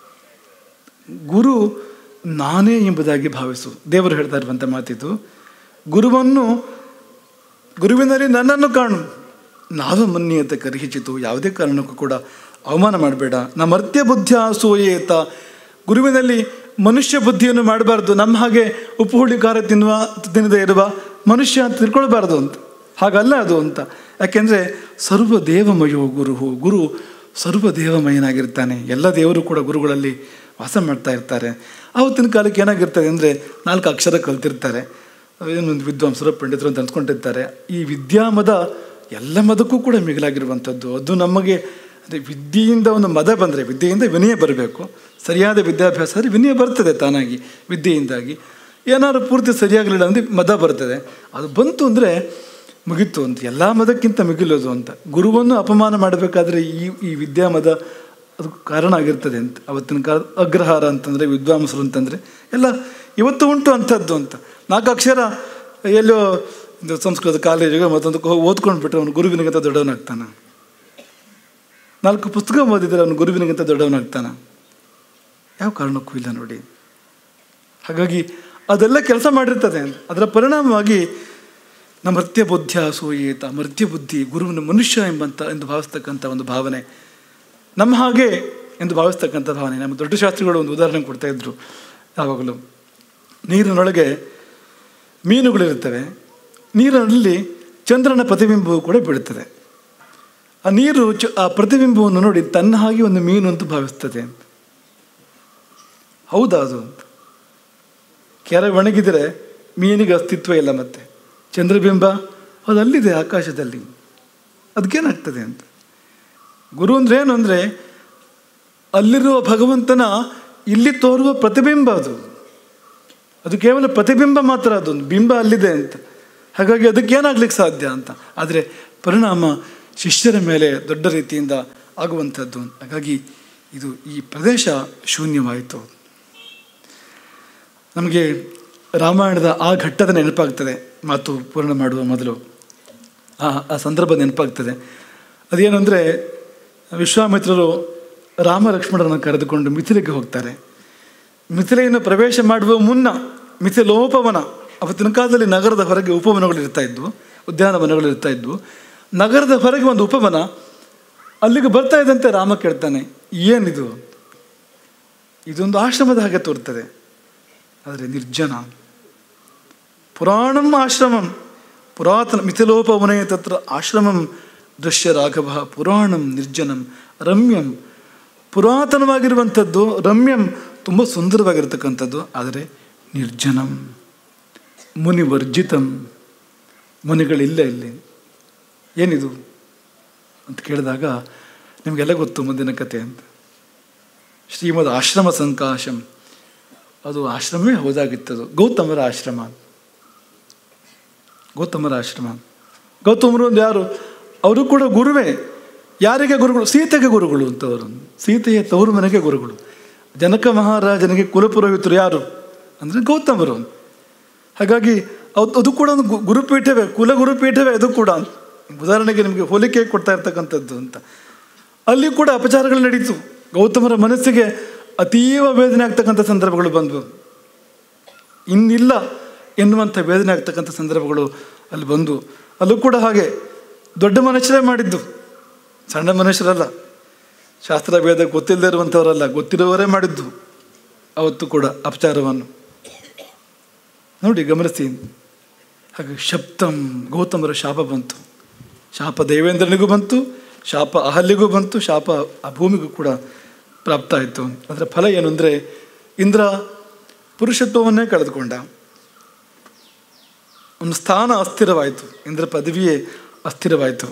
ಗುರು ನಾನೇ ಎಂಬುದಾಗಿ ಭಾವಿಸು ದೇವರು ಹೇಳ್ತಾ ಇರುವಂಥ ಮಾತಿದು ಗುರುವನ್ನು ಗುರುವಿನಲ್ಲಿ ನನ್ನನ್ನು ಕಾಣು ನಾವ ಮನ್ಯೇತ ಕರ್ಹಿಚಿತು ಯಾವುದೇ ಕಾರಣಕ್ಕೂ ಕೂಡ ಅವಮಾನ ಮಾಡಬೇಡ ನಮರ್ತ್ಯ ಬುದ್ಧಿ ಅಸೂಯೇತ ಗುರುವಿನಲ್ಲಿ ಮನುಷ್ಯ ಬುದ್ಧಿಯನ್ನು ಮಾಡಬಾರ್ದು ನಮ್ಮ ಹಾಗೆ ಉಪ್ಪು ಹುಳಿ ಖಾರ ತಿನ್ನುವ ತಿನ್ನದೇ ಇರುವ ಮನುಷ್ಯ ಅಂತ ತಿಳ್ಕೊಳ್ಬಾರ್ದು ಅಂತ ಹಾಗಲ್ಲ ಅದು ಅಂತ ಯಾಕೆಂದರೆ ಸರ್ವ ದೇವಮಯೋ ಗುರು ಗುರು ಸರ್ವ ದೇವಮಯನಾಗಿರ್ತಾನೆ ಎಲ್ಲ ದೇವರು ಕೂಡ ಗುರುಗಳಲ್ಲಿ ವಾಸ ಮಾಡ್ತಾ ಇರ್ತಾರೆ ಆವತ್ತಿನ ಕಾಲಕ್ಕೆ ಏನಾಗಿರ್ತದೆ ಅಂದರೆ ನಾಲ್ಕು ಅಕ್ಷರ ಕಲ್ತಿರ್ತಾರೆ ಏನೊಂದು ವಿದ್ವಾಂಸರು ಪಂಡಿತರು ಅಂತ ಅನ್ಸ್ಕೊಂಡಿರ್ತಾರೆ ಈ ವಿದ್ಯಾಮದ ಎಲ್ಲ ಮದಕ್ಕೂ ಕೂಡ ಮಿಗಿಲಾಗಿರುವಂಥದ್ದು ಅದು ನಮಗೆ ಅಂದರೆ ವಿದ್ಯೆಯಿಂದ ಒಂದು ಮದ ಬಂದರೆ ವಿದ್ಯೆಯಿಂದ ವಿನಯ ಬರಬೇಕು ಸರಿಯಾದ ವಿದ್ಯಾಭ್ಯಾಸ ಆದರೆ ವಿನಯ ಬರ್ತದೆ ತಾನಾಗಿ ವಿದ್ಯೆಯಿಂದಾಗಿ ಏನಾದ್ರು ಪೂರ್ತಿ ಸರಿಯಾಗಲಿಲ್ಲ ಅಂದರೆ ಮದ ಬರ್ತದೆ ಅದು ಬಂತು ಅಂದರೆ ಮುಗೀತು ಅಂತ ಎಲ್ಲ ಮದಕ್ಕಿಂತ ಮಿಗಿಲೋದು ಅಂತ ಗುರುವನ್ನು ಅಪಮಾನ ಮಾಡಬೇಕಾದ್ರೆ ಈ ಈ ವಿದ್ಯಾಮದ ಅದು ಕಾರಣ ಆಗಿರ್ತದೆ ಅಂತ ಅವತ್ತಿನ ಕಾಲ ಅಗ್ರಹಾರ ಅಂತಂದರೆ ವಿದ್ವಾಂಸರು ಅಂತಂದರೆ ಎಲ್ಲ ಇವತ್ತು ಉಂಟು ಅಂಥದ್ದು ಅಂತ ನಾಲ್ಕು ಅಕ್ಷರ ಎಲ್ಲೋ ಇದು ಸಂಸ್ಕೃತ ಕಾಲೇಜಿಗೆ ಮತ್ತೊಂದಕ್ಕೆ ಹೋಗಿ ಓದ್ಕೊಂಡು ಬಿಟ್ಟರೆ ಅವನು ಗುರುವಿನಿಗಿಂತ ದೊಡ್ಡವನಾಗ್ತಾನೆ ನಾಲ್ಕು ಪುಸ್ತಕ ಓದಿದರೆ ಅವನು ಗುರುವಿನಿಗಿಂತ ದೊಡ್ಡವನಾಗ್ತಾನೆ ಯಾವ ಕಾರಣಕ್ಕೂ ಇಲ್ಲ ನೋಡಿ ಹಾಗಾಗಿ ಅದೆಲ್ಲ ಕೆಲಸ ಮಾಡಿರ್ತದೆ ಅದರ ಪರಿಣಾಮವಾಗಿ ನಮ್ಮ ಮರ್ತ್ಯ ಬುದ್ಧಿಯ ಅಸೂಯೇತ ಮರ್ತ್ಯ ಬುದ್ಧಿ ಗುರುವಿನ ಮನುಷ್ಯ ಎಂಬಂತ ಎಂದು ಭಾವಿಸ್ತಕ್ಕಂಥ ಒಂದು ಭಾವನೆ ನಮ್ಮ ಹಾಗೆ ಎಂದು ಭಾವಿಸ್ತಕ್ಕಂಥ ಭಾವನೆ ನಮ್ಮ ದೊಡ್ಡ ಶಾಸ್ತ್ರಿಗಳು ಒಂದು ಉದಾಹರಣೆ ಕೊಡ್ತಾ ಇದ್ರು ಯಾವಾಗಲೂ ನೀರಿನೊಳಗೆ ಮೀನುಗಳಿರುತ್ತವೆ ನೀರಿನಲ್ಲಿ ಚಂದ್ರನ ಪ್ರತಿಬಿಂಬವು ಕೂಡ ಬೀಳುತ್ತದೆ ಆ ನೀರು ಚ ಆ ಪ್ರತಿಬಿಂಬವನ್ನು ನೋಡಿ ತನ್ನ ಹಾಗೆ ಒಂದು ಮೀನು ಅಂತ ಭಾವಿಸ್ತದೆ ಅಂತ ಹೌದಾ ಅದು ಅಂತ ಕೆರೆ ಒಣಗಿದರೆ ಮೀನಿಗೆ ಅಸ್ತಿತ್ವ ಇಲ್ಲ ಮತ್ತೆ ಚಂದ್ರಬಿಂಬ ಅದು ಅಲ್ಲಿದೆ ಆಕಾಶದಲ್ಲಿ ಅದಕ್ಕೇನಾಗ್ತದೆ ಅಂತ ಗುರು ಅಂದ್ರೆ ಏನು ಅಂದರೆ ಅಲ್ಲಿರುವ ಭಗವಂತನ ಇಲ್ಲಿ ತೋರುವ ಪ್ರತಿಬಿಂಬ ಅದು ಅದು ಕೇವಲ ಪ್ರತಿಬಿಂಬ ಮಾತ್ರ ಅದೊಂದು ಬಿಂಬ ಅಲ್ಲಿದೆ ಅಂತ ಹಾಗಾಗಿ ಅದಕ್ಕೇನಾಗ್ಲಿಕ್ಕೆ ಸಾಧ್ಯ ಅಂತ ಆದರೆ ಪರಿಣಾಮ ಶಿಷ್ಯರ ಮೇಲೆ ದೊಡ್ಡ ರೀತಿಯಿಂದ ಆಗುವಂಥದ್ದು ಹಾಗಾಗಿ ಇದು ಈ ಪ್ರದೇಶ ಶೂನ್ಯವಾಯಿತು ನಮಗೆ ರಾಮಾಯಣದ ಆ ಘಟ್ಟದ ನೆನಪಾಗ್ತದೆ ಮಾತು ಪೂರ್ಣ ಮಾಡುವ ಮೊದಲು ಆ ಆ ಸಂದರ್ಭ ನೆನಪಾಗ್ತದೆ ಅದೇನು ಅಂದರೆ ವಿಶ್ವಾಮಿತ್ರರು ರಾಮ ಲಕ್ಷ್ಮಣರನ್ನು ಕರೆದುಕೊಂಡು ಮಿಥಿಲೆಗೆ ಹೋಗ್ತಾರೆ ಮಿಥಿಲೆಯನ್ನು ಪ್ರವೇಶ ಮಾಡುವ ಮುನ್ನ ಮಿಥಿಲೋಪವನ ಅವತ್ತಿನ ಕಾಲದಲ್ಲಿ ನಗರದ ಹೊರಗೆ ಉಪವನಗಳು ಇರ್ತಾ ಇದ್ವು ಉದ್ಯಾನವನಗಳು ಇರ್ತಾ ಇದ್ವು ನಗರದ ಹೊರಗೆ ಒಂದು ಉಪವನ ಅಲ್ಲಿಗೆ ಬರ್ತಾ ಇದ್ದಂತೆ ರಾಮ ಕೇಳ್ತಾನೆ ಏನಿದು ಇದೊಂದು ಆಶ್ರಮದ ಹಾಗೆ ತೋರ್ತದೆ ಆದರೆ ನಿರ್ಜನ ಪುರಾಣಂ ಆಶ್ರಮಂ ಪುರಾತನ ಮಿಥಿಲೋಪವನೇ ತತ್ರ ಆಶ್ರಮಂ ದೃಶ್ಯ ರಾಘವ ಪುರಾಣಂ ನಿರ್ಜನಂ ರಮ್ಯಂ ಪುರಾತನವಾಗಿರುವಂಥದ್ದು ರಮ್ಯಂ ತುಂಬ ಸುಂದರವಾಗಿರ್ತಕ್ಕಂಥದ್ದು ಆದರೆ ನಿರ್ಜನಂ ಮುನಿವರ್ಜಿತಂ ಮುನಿಗಳಿಲ್ಲ ಇಲ್ಲಿ ಏನಿದು ಅಂತ ಕೇಳಿದಾಗ ನಿಮಗೆಲ್ಲ ಗೊತ್ತು ಮುಂದಿನ ಕತೆ ಅಂತ ಶ್ರೀಮದ್ ಆಶ್ರಮ ಸಂಕಾಶಂ ಅದು ಆಶ್ರಮವೇ ಹೌದಾಗಿತ್ತದು ಗೌತಮರ ಆಶ್ರಮ ಗೌತಮರ ಆಶ್ರಮ ಗೌತಮರು ಒಂದು ಯಾರು ಅವರು ಕೂಡ ಗುರುವೇ ಯಾರಿಗೆ ಗುರುಗಳು ಸೀತೆಗೆ ಗುರುಗಳು ಅಂತವರು ಸೀತೆಯ ತವರು ಮನೆಗೆ ಗುರುಗಳು ಜನಕ ಮಹಾರಾಜನಿಗೆ ಕುಲಪುರೋಹಿತರು ಯಾರು ಅಂದರೆ ಗೌತಮರು ಹಾಗಾಗಿ ಅದು ಅದು ಕೂಡ ಒಂದು ಗು- ಗುರುಪೀಠವೇ ಕುಲ ಗುರುಪೀಠವೇ ಅದು ಕೂಡ ಉದಾಹರಣೆಗೆ ನಿಮಗೆ ಹೋಲಿಕೆ ಕೊಡ್ತಾ ಇರ್ತಕ್ಕಂಥದ್ದು ಅಂತ ಅಲ್ಲಿ ಕೂಡ ಅಪಚಾರಗಳು ನಡೀತು ಗೌತಮರ ಮನಸ್ಸಿಗೆ ಅತೀವ ವೇದನೆ ಆಗ್ತಕ್ಕಂಥ ಸಂದರ್ಭಗಳು ಬಂದವು ಇನ್ನಿಲ್ಲ ಎನ್ನುವಂಥ ವೇದನೆ ಆಗ್ತಕ್ಕಂಥ ಸಂದರ್ಭಗಳು ಅಲ್ಲಿ ಬಂದು ಅಲ್ಲೂ ಕೂಡ ಹಾಗೆ ದೊಡ್ಡ ಮನುಷ್ಯರೇ ಮಾಡಿದ್ದು ಸಣ್ಣ ಮನುಷ್ಯರಲ್ಲ ಶಾಸ್ತ್ರ ವೇದ ಗೊತ್ತಿಲ್ಲದೆ ಇರುವಂಥವರಲ್ಲ ಗೊತ್ತಿರುವವರೇ ಮಾಡಿದ್ದು ಅವತ್ತು ಕೂಡ ಅಪಚಾರವನ್ನು ನೋಡಿ ಗಮನಿಸಿ ಹಾಗೆ ಶಬ್ದಂ ಗೌತಮರ ಶಾಪ ಬಂತು ಶಾಪ ದೇವೇಂದ್ರನಿಗೂ ಬಂತು ಶಾಪ ಅಹಲ್ಯಗೂ ಬಂತು ಶಾಪ ಆ ಭೂಮಿಗೂ ಕೂಡ ಪ್ರಾಪ್ತ ಆಯಿತು ಅದರ ಫಲ ಏನು ಅಂದರೆ ಇಂದ್ರ ಪುರುಷತ್ವವನ್ನೇ ಕಳೆದುಕೊಂಡ ಒಂದು ಸ್ಥಾನ ಅಸ್ಥಿರವಾಯಿತು ಇಂದ್ರ ಪದವಿಯೇ ಅಸ್ಥಿರವಾಯಿತು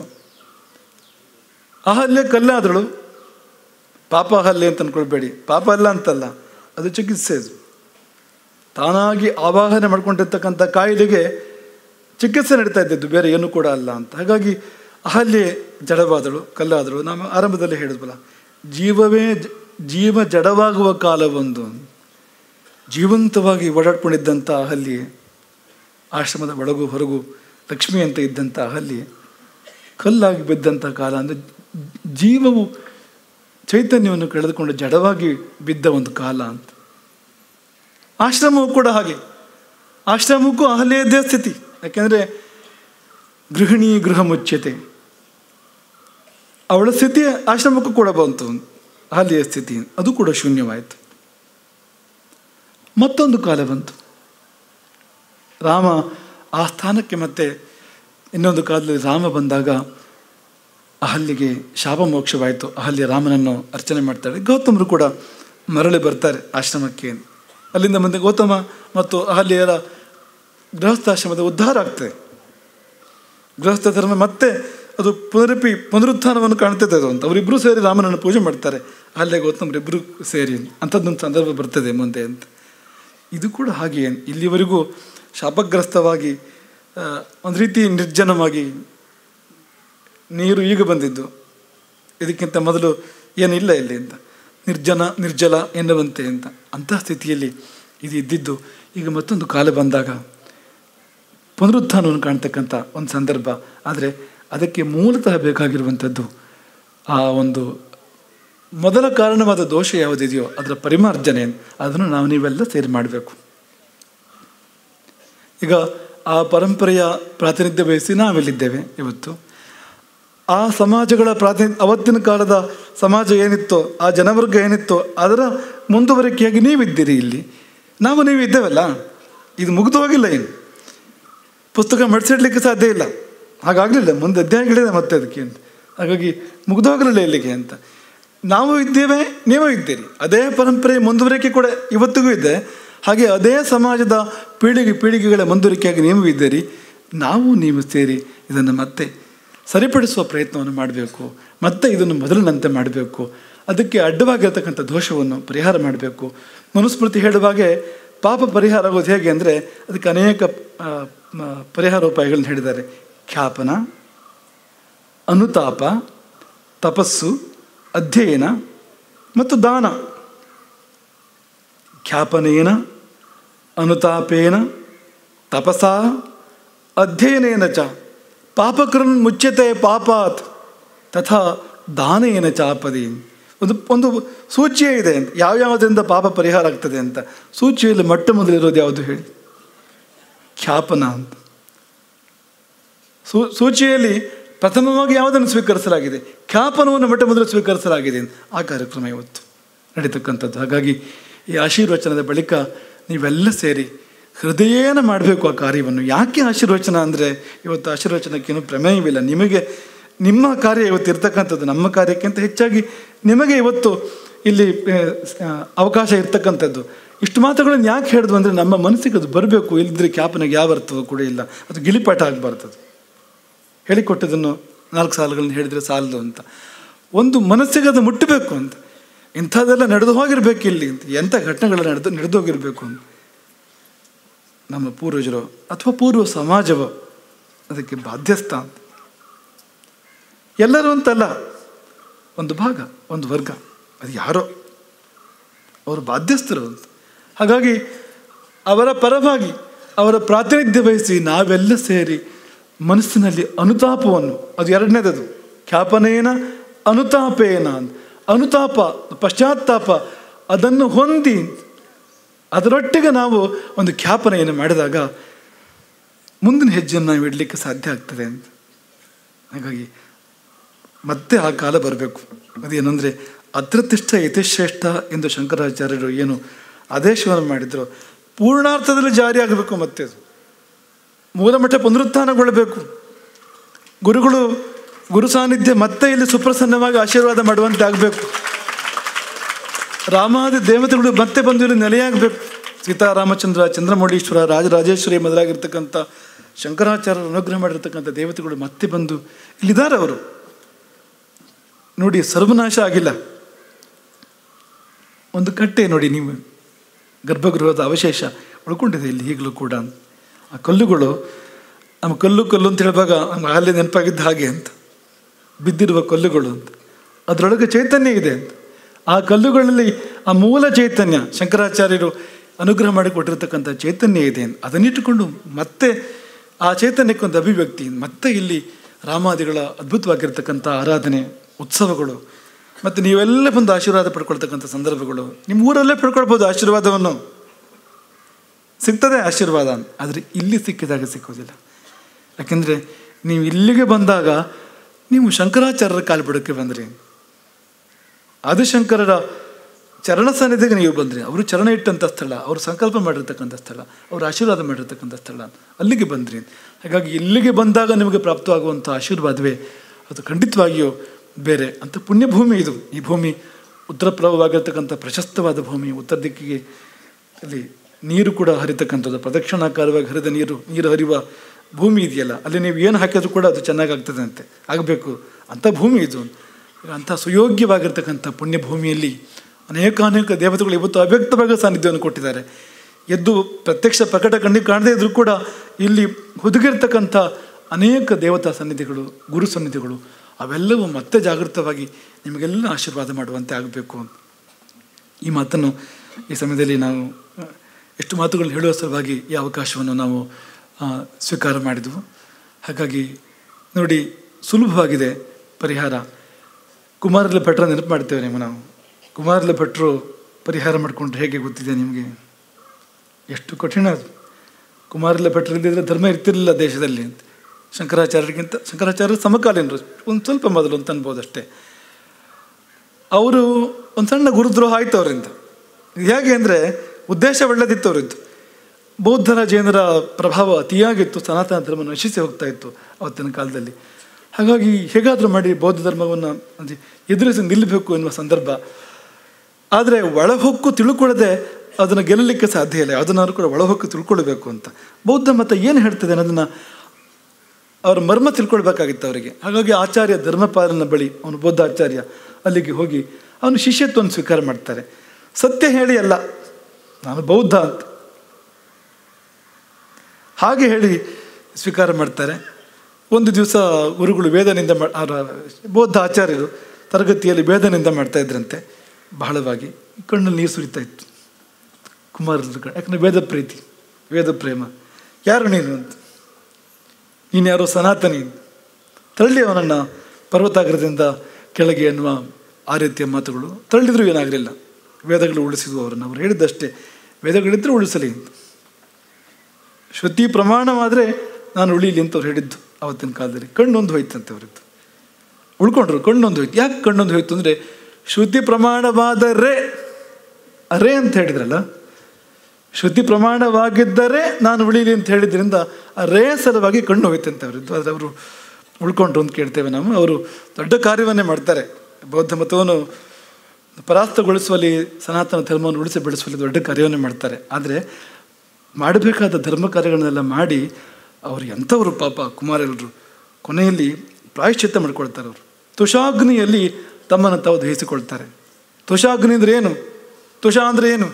ಅಹಲ್ಯ ಕಲ್ಲಾದಳು ಪಾಪ ಅಹಲ್ಯ ಅಂತ ಅನ್ಕೊಳ್ಬೇಡಿ ಪಾಪ ಅಲ್ಲ ಅಂತಲ್ಲ ಅದು ಚಿಕಿತ್ಸೆ ಅದು ತಾನಾಗಿ ಆವಾಹನೆ ಮಾಡ್ಕೊಂಡಿರ್ತಕ್ಕಂಥ ಕಾಯಿಲೆಗೆ ಚಿಕಿತ್ಸೆ ನಡೀತಾ ಇದ್ದದ್ದು ಬೇರೆ ಏನೂ ಕೂಡ ಅಲ್ಲ ಅಂತ ಹಾಗಾಗಿ ಅಹಲ್ಯೆ ಜಡವಾದಳು ಕಲ್ಲಾದಳು ನಾವು ಆರಂಭದಲ್ಲಿ ಹೇಳಿದ್ವಲ್ಲ ಜೀವವೇ ಜ- ಜೀವ ಜಡವಾಗುವ ಕಾಲ ಒಂದು ಜೀವಂತವಾಗಿ ಓಡಾಡ್ಕೊಂಡಿದ್ದಂಥ ಅಹಲ್ಯೆ ಆಶ್ರಮದ ಒಳಗು ಹೊರಗು ಲಕ್ಷ್ಮಿ ಅಂತ ಇದ್ದಂಥ ಅಹಲ್ಯೆ ಕಲ್ಲಾಗಿ ಬಿದ್ದಂಥ ಕಾಲ ಅಂದರೆ ಜೀವವು ಚೈತನ್ಯವನ್ನು ಕಳೆದುಕೊಂಡು ಜಡವಾಗಿ ಬಿದ್ದ ಒಂದು ಕಾಲ ಅಂತ ಆಶ್ರಮವು ಕೂಡ ಹಾಗೆ ಆಶ್ರಮಕ್ಕೂ ಅಹಲ್ಯದ್ದೇ ಸ್ಥಿತಿ ಯಾಕೆಂದರೆ ಗೃಹಿಣಿ ಗೃಹ ಮುಚ್ಯತೆ ಅವಳ ಸ್ಥಿತಿ ಆಶ್ರಮಕ್ಕೂ ಕೂಡ ಬಂತು ಅಹಲ್ಯ ಸ್ಥಿತಿ ಅದು ಕೂಡ ಶೂನ್ಯವಾಯಿತು ಮತ್ತೊಂದು ಕಾಲ ಬಂತು ರಾಮ ಆ ಸ್ಥಾನಕ್ಕೆ ಮತ್ತೆ ಇನ್ನೊಂದು ಕಾಲದಲ್ಲಿ ರಾಮ ಬಂದಾಗ ಅಹಲ್ಯಗೆ ಶಾಪ ಮೋಕ್ಷವಾಯಿತು ಅಹಲ್ಯ ರಾಮನನ್ನು ಅರ್ಚನೆ ಮಾಡ್ತಾಳೆ ಗೌತಮರು ಕೂಡ ಮರಳಿ ಬರ್ತಾರೆ ಆಶ್ರಮಕ್ಕೆ ಅಲ್ಲಿಂದ ಮುಂದೆ ಗೌತಮ ಮತ್ತು ಅಹಲ್ಯರ ಗೃಹಸ್ಥಾಶ್ರಮದ ಉದ್ಧಾರ ಆಗ್ತದೆ ಗೃಹಸ್ಥ ಧರ್ಮ ಮತ್ತೆ ಅದು ಪುನರಪಿ ಪುನರುತ್ಥಾನವನ್ನು ಕಾಣ್ತದೆ ಅದು ಅಂತ ಅವರಿಬ್ಬರು ಸೇರಿ ರಾಮನನ್ನು ಪೂಜೆ ಮಾಡ್ತಾರೆ ಅಲ್ಲೇ ಗೌತಮರಿಬ್ಬರು ಸೇರಿ ಅಂಥದ್ದೊಂದು ಸಂದರ್ಭ ಬರ್ತದೆ ಮುಂದೆ ಅಂತ ಇದು ಕೂಡ ಹಾಗೆಯೇ ಇಲ್ಲಿವರೆಗೂ ಶಾಪಗ್ರಸ್ತವಾಗಿ ಆ, ಒಂದು ರೀತಿ ನಿರ್ಜನವಾಗಿ ನೀರು ಈಗ ಬಂದಿದ್ದು ಇದಕ್ಕಿಂತ ಮೊದಲು ಏನಿಲ್ಲ ಇಲ್ಲಿ ಅಂತ ನಿರ್ಜನ ನಿರ್ಜಲ ಎನ್ನುವಂತೆ ಅಂತ ಅಂತಹ ಸ್ಥಿತಿಯಲ್ಲಿ ಇದು ಇದ್ದಿದ್ದು ಈಗ ಮತ್ತೊಂದು ಕಾಲ ಬಂದಾಗ ಪುನರುತ್ಥಾನವನ್ನು ಕಾಣ್ತಕ್ಕಂಥ ಒಂದು ಸಂದರ್ಭ ಆದರೆ ಅದಕ್ಕೆ ಮೂಲತಃ ಬೇಕಾಗಿರುವಂಥದ್ದು ಆ ಒಂದು ಮೊದಲ ಕಾರಣವಾದ ದೋಷ ಯಾವುದಿದೆಯೋ ಅದರ ಪರಿಮಾರ್ಜನೆ ಅದನ್ನು ನಾವು ನೀವೆಲ್ಲ ಸೇರಿ ಮಾಡಬೇಕು ಈಗ ಆ ಪರಂಪರೆಯ ಪ್ರಾತಿನಿಧ್ಯ ವಹಿಸಿ ನಾವೆಲ್ಲಿದ್ದೇವೆ ಇವತ್ತು ಆ ಸಮಾಜಗಳ ಪ್ರಾತಿನಿಧ್ಯ ಅವತ್ತಿನ ಕಾಲದ ಸಮಾಜ ಏನಿತ್ತೋ ಆ ಜನವರ್ಗ ಏನಿತ್ತೋ ಅದರ ಮುಂದುವರಿಕೆಯಾಗಿ ನೀವಿದ್ದೀರಿ ಇಲ್ಲಿ ನಾವು ನೀವು ಇದ್ದೇವಲ್ಲ ಇದು ಮುಗಿದು ಹೋಗಿಲ್ಲ ಏನು ಪುಸ್ತಕ ಮಡಿಸಿಡ್ಲಿಕ್ಕೆ ಸಾಧ್ಯ ಇಲ್ಲ ಹಾಗಾಗಲಿಲ್ಲ ಮುಂದೆ ಅಧ್ಯಾಯಗಳಿದೆ ಮತ್ತೆ ಅದಕ್ಕೆ ಅಂತ ಹಾಗಾಗಿ ಮುಗಿದು ಹೋಗಲಿಲ್ಲ ಇಲ್ಲಿಗೆ ಅಂತ ನಾವು ಇದ್ದೇವೆ ನೀವು ಇದ್ದೀರಿ ಅದೇ ಪರಂಪರೆ ಮುಂದುವರಿಕೆ ಕೂಡ ಇವತ್ತಿಗೂ ಇದೆ ಹಾಗೆ ಅದೇ ಸಮಾಜದ ಪೀಳಿಗೆ ಪೀಳಿಗೆಗಳ ಮುಂದುವರಿಕೆಯಾಗಿ ನೀವು ಇದ್ದೀರಿ ನಾವು ನೀವು ಸೇರಿ ಇದನ್ನು ಮತ್ತೆ ಸರಿಪಡಿಸುವ ಪ್ರಯತ್ನವನ್ನು ಮಾಡಬೇಕು ಮತ್ತೆ ಇದನ್ನು ಮೊದಲಿನಂತೆ ಮಾಡಬೇಕು ಅದಕ್ಕೆ ಅಡ್ಡವಾಗಿರ್ತಕ್ಕಂಥ ದೋಷವನ್ನು ಪರಿಹಾರ ಮಾಡಬೇಕು ಮನುಸ್ಮೃತಿ ಹೇಳುವಾಗೆ ಪಾಪ ಪರಿಹಾರ ಆಗೋದು ಹೇಗೆ ಅಂದರೆ ಅದಕ್ಕೆ ಅನೇಕ ಆ, ಮ- ಪರಿಹಾರ ಉಪಾಯಗಳನ್ನು ಹೇಳಿದ್ದಾರೆ ಖ್ಯಾಪನ ಅನುತಾಪ ತಪಸ್ಸು ಅಧ್ಯಯನ ಮತ್ತು ದಾನ ಖ್ಯಾಪನೇನ ಅನುತಾಪೇನ ತಪಸಾ ಅಧ್ಯಯನೇನ ಚ ಪಾಪಕೃನ್ ಮುಚ್ಯತೆ ಪಾಪಾತ್ ತಥಾ ದಾನೇನ ಚಾಪದಿ ಒಂದು ಒಂದು ಸೂಚಿಯೇ ಇದೆ ಅಂತ ಯಾವ್ಯಾವುದರಿಂದ ಪಾಪ ಪರಿಹಾರ ಆಗ್ತದೆ ಅಂತ ಸೂಚಿಯಲ್ಲಿ ಮೊಟ್ಟ ಮೊದಲಿರೋದು ಯಾವುದು ಹೇಳಿ ಖ್ಯಾಪನ ಅಂತ ಸೂ ಸೂಚಿಯಲ್ಲಿ ಪ್ರಥಮವಾಗಿ ಯಾವುದನ್ನು ಸ್ವೀಕರಿಸಲಾಗಿದೆ ಖ್ಯಾಪನವನ್ನು ಮೊಟ್ಟ ಮೊದಲು ಸ್ವೀಕರಿಸಲಾಗಿದೆ ಆ ಕಾರ್ಯಕ್ರಮ ಇವತ್ತು ನಡೀತಕ್ಕಂಥದ್ದು ಹಾಗಾಗಿ ಈ ಆಶೀರ್ವಚನದ ಬಳಿಕ ನೀವೆಲ್ಲ ಸೇರಿ ಹೃದಯೇನ ಮಾಡಬೇಕು ಆ ಕಾರ್ಯವನ್ನು ಯಾಕೆ ಆಶೀರ್ವಚನ ಅಂದರೆ ಇವತ್ತು ಆಶೀರ್ವಚನಕ್ಕೇನು ಪ್ರಮೇಯವಿಲ್ಲ ನಿಮಗೆ ನಿಮ್ಮ ಕಾರ್ಯ ಇವತ್ತು ಇರ್ತಕ್ಕಂಥದ್ದು ನಮ್ಮ ಕಾರ್ಯಕ್ಕಿಂತ ಹೆಚ್ಚಾಗಿ ನಿಮಗೆ ಇವತ್ತು ಇಲ್ಲಿ ಆ, ಆ, ಅವಕಾಶ ಇರ್ತಕ್ಕಂಥದ್ದು ಇಷ್ಟು ಮಾತುಗಳನ್ನು ಯಾಕೆ ಹೇಳಿದ್ವು ಅಂದರೆ ನಮ್ಮ ಮನಸ್ಸಿಗೆ ಅದು ಬರಬೇಕು ಇಲ್ಲದ್ರೆ ಕ್ಯಾಪನಿಗೆ ಯಾವ ಅರ್ಥವೂ ಕೂಡ ಇಲ್ಲ ಅದು ಗಿಳಿಪಾಠ ಆಗಬಾರ್ದು ಅದು ಹೇಳಿಕೊಟ್ಟದನ್ನು ನಾಲ್ಕು ಸಾಲುಗಳನ್ನು ಹೇಳಿದರೆ ಸಾಲದು ಅಂತ ಒಂದು ಮನಸ್ಸಿಗೆ ಅದು ಮುಟ್ಟಬೇಕು ಅಂತ ಇಂಥದ್ದೆಲ್ಲ ನಡೆದು ಹೋಗಿರ್ಬೇಕು ಇಲ್ಲಿ ಅಂತ ಎಂಥ ಘಟನೆಗಳು ನಡೆದು ನಡೆದು ಹೋಗಿರಬೇಕು ಅಂತ ನಮ್ಮ ಪೂರ್ವಜರು ಅಥವಾ ಪೂರ್ವ ಸಮಾಜವೋ ಅದಕ್ಕೆ ಬಾಧ್ಯಸ್ಥ ಅಂತ ಎಲ್ಲರೂ ಅಂತಲ್ಲ ಒಂದು ಭಾಗ ಒಂದು ವರ್ಗ ಅದು ಯಾರೋ ಅವರು ಬಾಧ್ಯಸ್ಥರು ಅಂತ ಹಾಗಾಗಿ ಅವರ ಪರವಾಗಿ ಅವರ ಪ್ರಾತಿನಿಧ್ಯ ವಹಿಸಿ ನಾವೆಲ್ಲ ಸೇರಿ ಮನಸ್ಸಿನಲ್ಲಿ ಅನುತಾಪವನ್ನು ಅದು ಎರಡನೇದದು ಖ್ಯಾಪನೇನ ಅನುತಾಪೇನ ಅಂತ. ಅನುತಾಪ ಪಶ್ಚಾತ್ತಾಪ ಅದನ್ನು ಹೊಂದಿ ಅದರೊಟ್ಟಿಗೆ ನಾವು ಒಂದು ಖ್ಯಾಪನೆಯನ್ನು ಮಾಡಿದಾಗ ಮುಂದಿನ ಹೆಜ್ಜೆಯನ್ನು ನಾವು ಇಡಲಿಕ್ಕೆ ಸಾಧ್ಯ ಆಗ್ತದೆ ಅಂತ ಹಾಗಾಗಿ ಮತ್ತೆ ಆ ಕಾಲ ಬರಬೇಕು ಅದೇನೆಂದರೆ ಅತ್ರತಿಷ್ಠ ಯತಿಶ್ರೇಷ್ಠ ಎಂದು ಶಂಕರಾಚಾರ್ಯರು ಏನು ಆದೇಶವನ್ನು ಮಾಡಿದ್ರು ಪೂರ್ಣಾರ್ಥದಲ್ಲಿ ಜಾರಿಯಾಗಬೇಕು ಮತ್ತೆ ಅದು ಮೂಲಮಠ ಪುನರುತ್ಥಾನಗೊಳ್ಳಬೇಕು ಗುರುಗಳು ಗುರು ಸಾನ್ನಿಧ್ಯ ಮತ್ತೆ ಇಲ್ಲಿ ಸುಪ್ರಸನ್ನವಾಗಿ ಆಶೀರ್ವಾದ ಮಾಡುವಂತೆ ಆಗಬೇಕು ರಾಮಾದಿ ದೇವತೆಗಳು ಮತ್ತೆ ಬಂದು ಇಲ್ಲಿ ನೆಲೆಯಾಗಬೇಕು ಸೀತಾರಾಮಚಂದ್ರ ಚಂದ್ರಮೌಳೀಶ್ವರ ರಾಜರಾಜೇಶ್ವರಿ ಮೊದಲಾಗಿರ್ತಕ್ಕಂಥ ಶಂಕರಾಚಾರ್ಯರು ಅನುಗ್ರಹ ಮಾಡಿರ್ತಕ್ಕಂಥ ದೇವತೆಗಳು ಮತ್ತೆ ಬಂದು ಇಲ್ಲಿದ್ದಾರೆ ಅವರು ನೋಡಿ ಸರ್ವನಾಶ ಆಗಿಲ್ಲ ಒಂದು ಕಟ್ಟೆ ನೋಡಿ ನೀವು ಗರ್ಭಗೃಹದ ಅವಶೇಷ ಉಳ್ಕೊಂಡಿದೆ ಇಲ್ಲಿ ಈಗಲೂ ಕೂಡ ಆ ಕಲ್ಲುಗಳು ನಮ್ಮ ಕಲ್ಲು ಕಲ್ಲು ಅಂತ ಹೇಳುವಾಗ ನಮ್ಗೆ ಅಲ್ಲಿ ನೆನಪಾಗಿದ್ದ ಹಾಗೆ ಅಂತ ಬಿದ್ದಿರುವ ಕಲ್ಲುಗಳು ಅಂತ ಅದರೊಳಗೆ ಚೈತನ್ಯ ಇದೆ ಅಂತ ಆ ಕಲ್ಲುಗಳಲ್ಲಿ ಆ ಮೂಲ ಚೈತನ್ಯ ಶಂಕರಾಚಾರ್ಯರು ಅನುಗ್ರಹ ಮಾಡಿಕೊಟ್ಟಿರ್ತಕ್ಕಂಥ ಚೈತನ್ಯ ಇದೆ ಅಂತ ಅದನ್ನಿಟ್ಟುಕೊಂಡು ಮತ್ತೆ ಆ ಚೈತನ್ಯಕ್ಕೊಂದು ಅಭಿವ್ಯಕ್ತಿ ಮತ್ತೆ ಇಲ್ಲಿ ರಾಮಾದಿಗಳ ಅದ್ಭುತವಾಗಿರ್ತಕ್ಕಂಥ ಆರಾಧನೆ ಉತ್ಸವಗಳು ಮತ್ತು ನೀವೆಲ್ಲ ಬಂದು ಆಶೀರ್ವಾದ ಪಡ್ಕೊಳ್ತಕ್ಕಂಥ ಸಂದರ್ಭಗಳು ನಿಮ್ಮ ಊರಲ್ಲೇ ಪಡ್ಕೊಳ್ಬೋದು ಆಶೀರ್ವಾದವನ್ನು ಸಿಗ್ತದೆ ಆಶೀರ್ವಾದ ಆದರೆ ಇಲ್ಲಿ ಸಿಕ್ಕಿದಾಗ ಸಿಕ್ಕೋದಿಲ್ಲ ಯಾಕೆಂದರೆ ನೀವು ಇಲ್ಲಿಗೆ ಬಂದಾಗ ನೀವು ಶಂಕರಾಚಾರ್ಯರ ಕಾಲ್ಬಿಡಕ್ಕೆ ಬಂದ್ರಿ ಆದಿಶಂಕರರ ಚರಣ ಸನ್ನಿಧಿಗೆ ನೀವು ಬಂದ್ರಿ ಅವರು ಚರಣ ಇಟ್ಟಂಥ ಸ್ಥಳ ಅವರು ಸಂಕಲ್ಪ ಮಾಡಿರ್ತಕ್ಕಂಥ ಸ್ಥಳ ಅವರು ಆಶೀರ್ವಾದ ಮಾಡಿರ್ತಕ್ಕಂಥ ಸ್ಥಳ ಅಲ್ಲಿಗೆ ಬಂದ್ರಿ ಹಾಗಾಗಿ ಇಲ್ಲಿಗೆ ಬಂದಾಗ ನಿಮಗೆ ಪ್ರಾಪ್ತವಾಗುವಂಥ ಆಶೀರ್ವಾದವೇ ಅದು ಖಂಡಿತವಾಗಿಯೂ ಬೇರೆ ಅಂತ ಪುಣ್ಯಭೂಮಿ ಇದು ಈ ಭೂಮಿ ಉತ್ತರ ಪ್ರಭವಾಗಿರ್ತಕ್ಕಂಥ ಪ್ರಶಸ್ತವಾದ ಭೂಮಿ ಉತ್ತರ ದಿಕ್ಕಿಗೆ ಅಲ್ಲಿ ನೀರು ಕೂಡ ಹರಿತಕ್ಕಂಥದ್ದು ಪ್ರದಕ್ಷಿಣಾಕಾರವಾಗಿ ಹರಿದ ನೀರು ನೀರು ಹರಿಯುವ ಭೂಮಿ ಇದೆಯಲ್ಲ ಅಲ್ಲಿ ನೀವು ಏನು ಹಾಕಿದ್ರು ಕೂಡ ಅದು ಚೆನ್ನಾಗಿ ಆಗ್ತದೆ ಅಂತೆ ಆಗಬೇಕು ಅಂಥ ಭೂಮಿ ಇದು ಅಂಥ ಸುಯೋಗ್ಯವಾಗಿರ್ತಕ್ಕಂಥ ಪುಣ್ಯ ಭೂಮಿಯಲ್ಲಿ ಅನೇಕ ಅನೇಕ ದೇವತೆಗಳು ಇವತ್ತು ಅವ್ಯಕ್ತವಾಗಿ ಸಾನ್ನಿಧ್ಯವನ್ನು ಕೊಟ್ಟಿದ್ದಾರೆ ಎದ್ದು ಪ್ರತ್ಯಕ್ಷ ಪ್ರಕಟ ಕಣ್ಣಿಗೆ ಕಾಣದೇ ಇದ್ರೂ ಕೂಡ ಇಲ್ಲಿ ಹುದುಗಿರ್ತಕ್ಕಂಥ ಅನೇಕ ದೇವತಾ ಸನ್ನಿಧಿಗಳು ಗುರು ಸನ್ನಿಧಿಗಳು ಅವೆಲ್ಲವೂ ಮತ್ತೆ ಜಾಗೃತವಾಗಿ ನಿಮಗೆಲ್ಲ ಆಶೀರ್ವಾದ ಮಾಡುವಂತೆ ಆಗಬೇಕು ಈ ಮಾತನ್ನು ಈ ಸಮಯದಲ್ಲಿ ನಾವು ಆ, ಎಷ್ಟು ಮಾತುಗಳು ಹೇಳುವ ಸಲುವಾಗಿ ಈ ಅವಕಾಶವನ್ನು ನಾವು ಆ, ಸ್ವೀಕಾರ ಮಾಡಿದೆವು ಹಾಗಾಗಿ ನೋಡಿ ಸುಲಭವಾಗಿದೆ ಪರಿಹಾರ ಕುಮಾರಲ ಭಟ್ರ ನೆನಪು ಮಾಡ್ತೇವೆ ನೀವು ನಾವು ಕುಮಾರಲ ಭಟ್ರು ಪರಿಹಾರ ಮಾಡಿಕೊಂಡ್ರೆ ಹೇಗೆ ಗೊತ್ತಿದೆ ನಿಮಗೆ ಎಷ್ಟು ಕಠಿಣ ಅದು ಕುಮಾರಲ ಭಟ್ರು ಇದ್ದಿದ್ರೆ ಧರ್ಮ ಇರ್ತಿರಲಿಲ್ಲ ದೇಶದಲ್ಲಿ ಅಂತ ಶಂಕರಾಚಾರ್ಯರಿಗಿಂತ ಶಂಕರಾಚಾರ್ಯರು ಸಮಕಾಲೀನರು ಒಂದು ಸ್ವಲ್ಪ ಮೊದಲು ಅಂತ ಅನ್ಬೋದು ಅಷ್ಟೇ ಅವರು ಒಂದು ಸಣ್ಣ ಗುರುದ್ರೋಹ ಆಯ್ತು ಅವರಿಂದ ಹೇಗೆ ಅಂದರೆ ಉದ್ದೇಶ ಒಳ್ಳೆದಿತ್ತು ಅವರಿದ್ದು ಬೌದ್ಧರ ಜೈನರ ಪ್ರಭಾವ ಅತಿಯಾಗಿತ್ತು ಸನಾತನ ಧರ್ಮ ನಶಿಸಿ ಹೋಗ್ತಾ ಇತ್ತು ಅವತ್ತಿನ ಕಾಲದಲ್ಲಿ ಹಾಗಾಗಿ ಹೇಗಾದರೂ ಮಾಡಿ ಬೌದ್ಧ ಧರ್ಮವನ್ನು ಅಂದ್ರೆ ಎದುರಿಸಿ ನಿಲ್ಲಬೇಕು ಎನ್ನುವ ಸಂದರ್ಭ ಆದರೆ ಒಳಹೊಕ್ಕು ತಿಳ್ಕೊಳ್ಳದೆ ಅದನ್ನು ಗೆಲ್ಲಲಿಕ್ಕೆ ಸಾಧ್ಯ ಇಲ್ಲ ಅದನ್ನಾದ್ರೂ ಕೂಡ ಒಳಹೊಕ್ಕು ತಿಳ್ಕೊಳ್ಬೇಕು ಅಂತ ಬೌದ್ಧ ಮತ ಏನು ಹೇಳ್ತದೆ ಅನ್ನೋದನ್ನು ಅವರ ಮರ್ಮ ತಿಳ್ಕೊಳ್ಬೇಕಾಗಿತ್ತು ಅವರಿಗೆ ಹಾಗಾಗಿ ಆಚಾರ್ಯ ಧರ್ಮಪಾಲನ ಬಳಿ ಅವನು ಬೌದ್ಧ ಆಚಾರ್ಯ ಅಲ್ಲಿಗೆ ಹೋಗಿ ಅವನು ಶಿಷ್ಯತ್ವವನ್ನು ಸ್ವೀಕಾರ ಮಾಡ್ತಾರೆ ಸತ್ಯ ಹೇಳಿ ಅಲ್ಲ ನಾನು ಬೌದ್ಧ ಅಂತ ಹಾಗೆ ಹೇಳಿ ಸ್ವೀಕಾರ ಮಾಡ್ತಾರೆ ಒಂದು ದಿವಸ ಗುರುಗಳು ವೇದನಿಂದ ಮಾ ಅವರ ಬೌದ್ಧ ಆಚಾರ್ಯರು ತರಗತಿಯಲ್ಲಿ ವೇದನಿಂದ ಮಾಡ್ತಾ ಇದ್ರಂತೆ ಬಹಳವಾಗಿ ಕಣ್ಣಲ್ಲಿ ನೀರು ಸುರಿತಾ ಇತ್ತು ಕುಮಾರರ ಕಡೆ ಯಾಕಂದರೆ ವೇದ ಪ್ರೀತಿ ವೇದ ಪ್ರೇಮ ಯಾರು ನೀನು ಅಂತ ನೀನು ಯಾರೋ ಸನಾತನಿ ತಳ್ಳಿ ಅವನನ್ನು ಪರ್ವತಾಗ್ರದಿಂದ ಕೆಳಗೆ ಅನ್ನುವ ಆ ರೀತಿಯ ಮಾತುಗಳು ತಳ್ಳಿದ್ರೂ ಏನಾಗಲಿಲ್ಲ ವೇದಗಳು ಉಳಿಸಿದ್ವು ಅವರನ್ನು ಅವ್ರು ಹೇಳಿದ್ದಷ್ಟೇ ವೇದಗಳಿದ್ದರೂ ಉಳಿಸಲಿ ಅಂತ ಶ್ರುತಿ ಪ್ರಮಾಣವಾದರೆ ನಾನು ಉಳಿಲಿ ಅಂತ ಅವ್ರು ಹೇಳಿದ್ದು ಅವತ್ತಿನ ಕಾಲದಲ್ಲಿ ಕಣ್ಣೊಂದು ಹೋಯ್ತಂತೆ ಅವರಿದ್ದು ಉಳ್ಕೊಂಡ್ರು ಕಣ್ಣೊಂದು ಹೋಯ್ತು ಯಾಕೆ ಕಣ್ಣೊಂದು ಹೋಯ್ತು ಅಂದರೆ ಶ್ರುತಿ ಪ್ರಮಾಣವಾದರೆ ಅರೆ ಅಂತ ಹೇಳಿದ್ರಲ್ಲ ಶ್ರುತಿ ಪ್ರಮಾಣವಾಗಿದ್ದರೆ ನಾನು ಉಳಿಲಿ ಅಂತ ಹೇಳಿದ್ರಿಂದ ಆ ರೇ ಸಲುವಾಗಿ ಕಣ್ಣು ಹೋಯ್ತಂತೆ ಅವರಿದ್ದು ಆದರೆ ಅವರು ಉಳ್ಕೊಂಡ್ರು ಅಂತ ಕೇಳ್ತೇವೆ ನಾವು ಅವರು ದೊಡ್ಡ ಕಾರ್ಯವನ್ನೇ ಮಾಡ್ತಾರೆ ಬೌದ್ಧ ಮತವನ್ನು ಪರಾಸ್ತಗೊಳಿಸುವಲ್ಲಿ ಸನಾತನ ಧರ್ಮವನ್ನು ಉಳಿಸಿ ಬೆಳೆಸುವಲ್ಲಿ ದೊಡ್ಡ ಕಾರ್ಯವನ್ನೇ ಮಾಡ್ತಾರೆ ಆದರೆ ಮಾಡಬೇಕಾದ ಧರ್ಮ ಕಾರ್ಯಗಳನ್ನೆಲ್ಲ ಮಾಡಿ ಅವರು ಎಂಥವರು ಪಾಪ ಕುಮಾರರು ಕೊನೆಯಲ್ಲಿ ಪ್ರಾಯಶ್ಚಿತ್ತ ಮಾಡ್ಕೊಳ್ತಾರೆ ಅವರು ತುಷಾಗ್ನಿಯಲ್ಲಿ ತಮ್ಮನ್ನು ತಾವು ದಹಿಸಿಕೊಳ್ತಾರೆ ತುಷಾಗ್ನಿ ಅಂದರೆ ಏನು ತುಷ ಅಂದರೆ ಏನು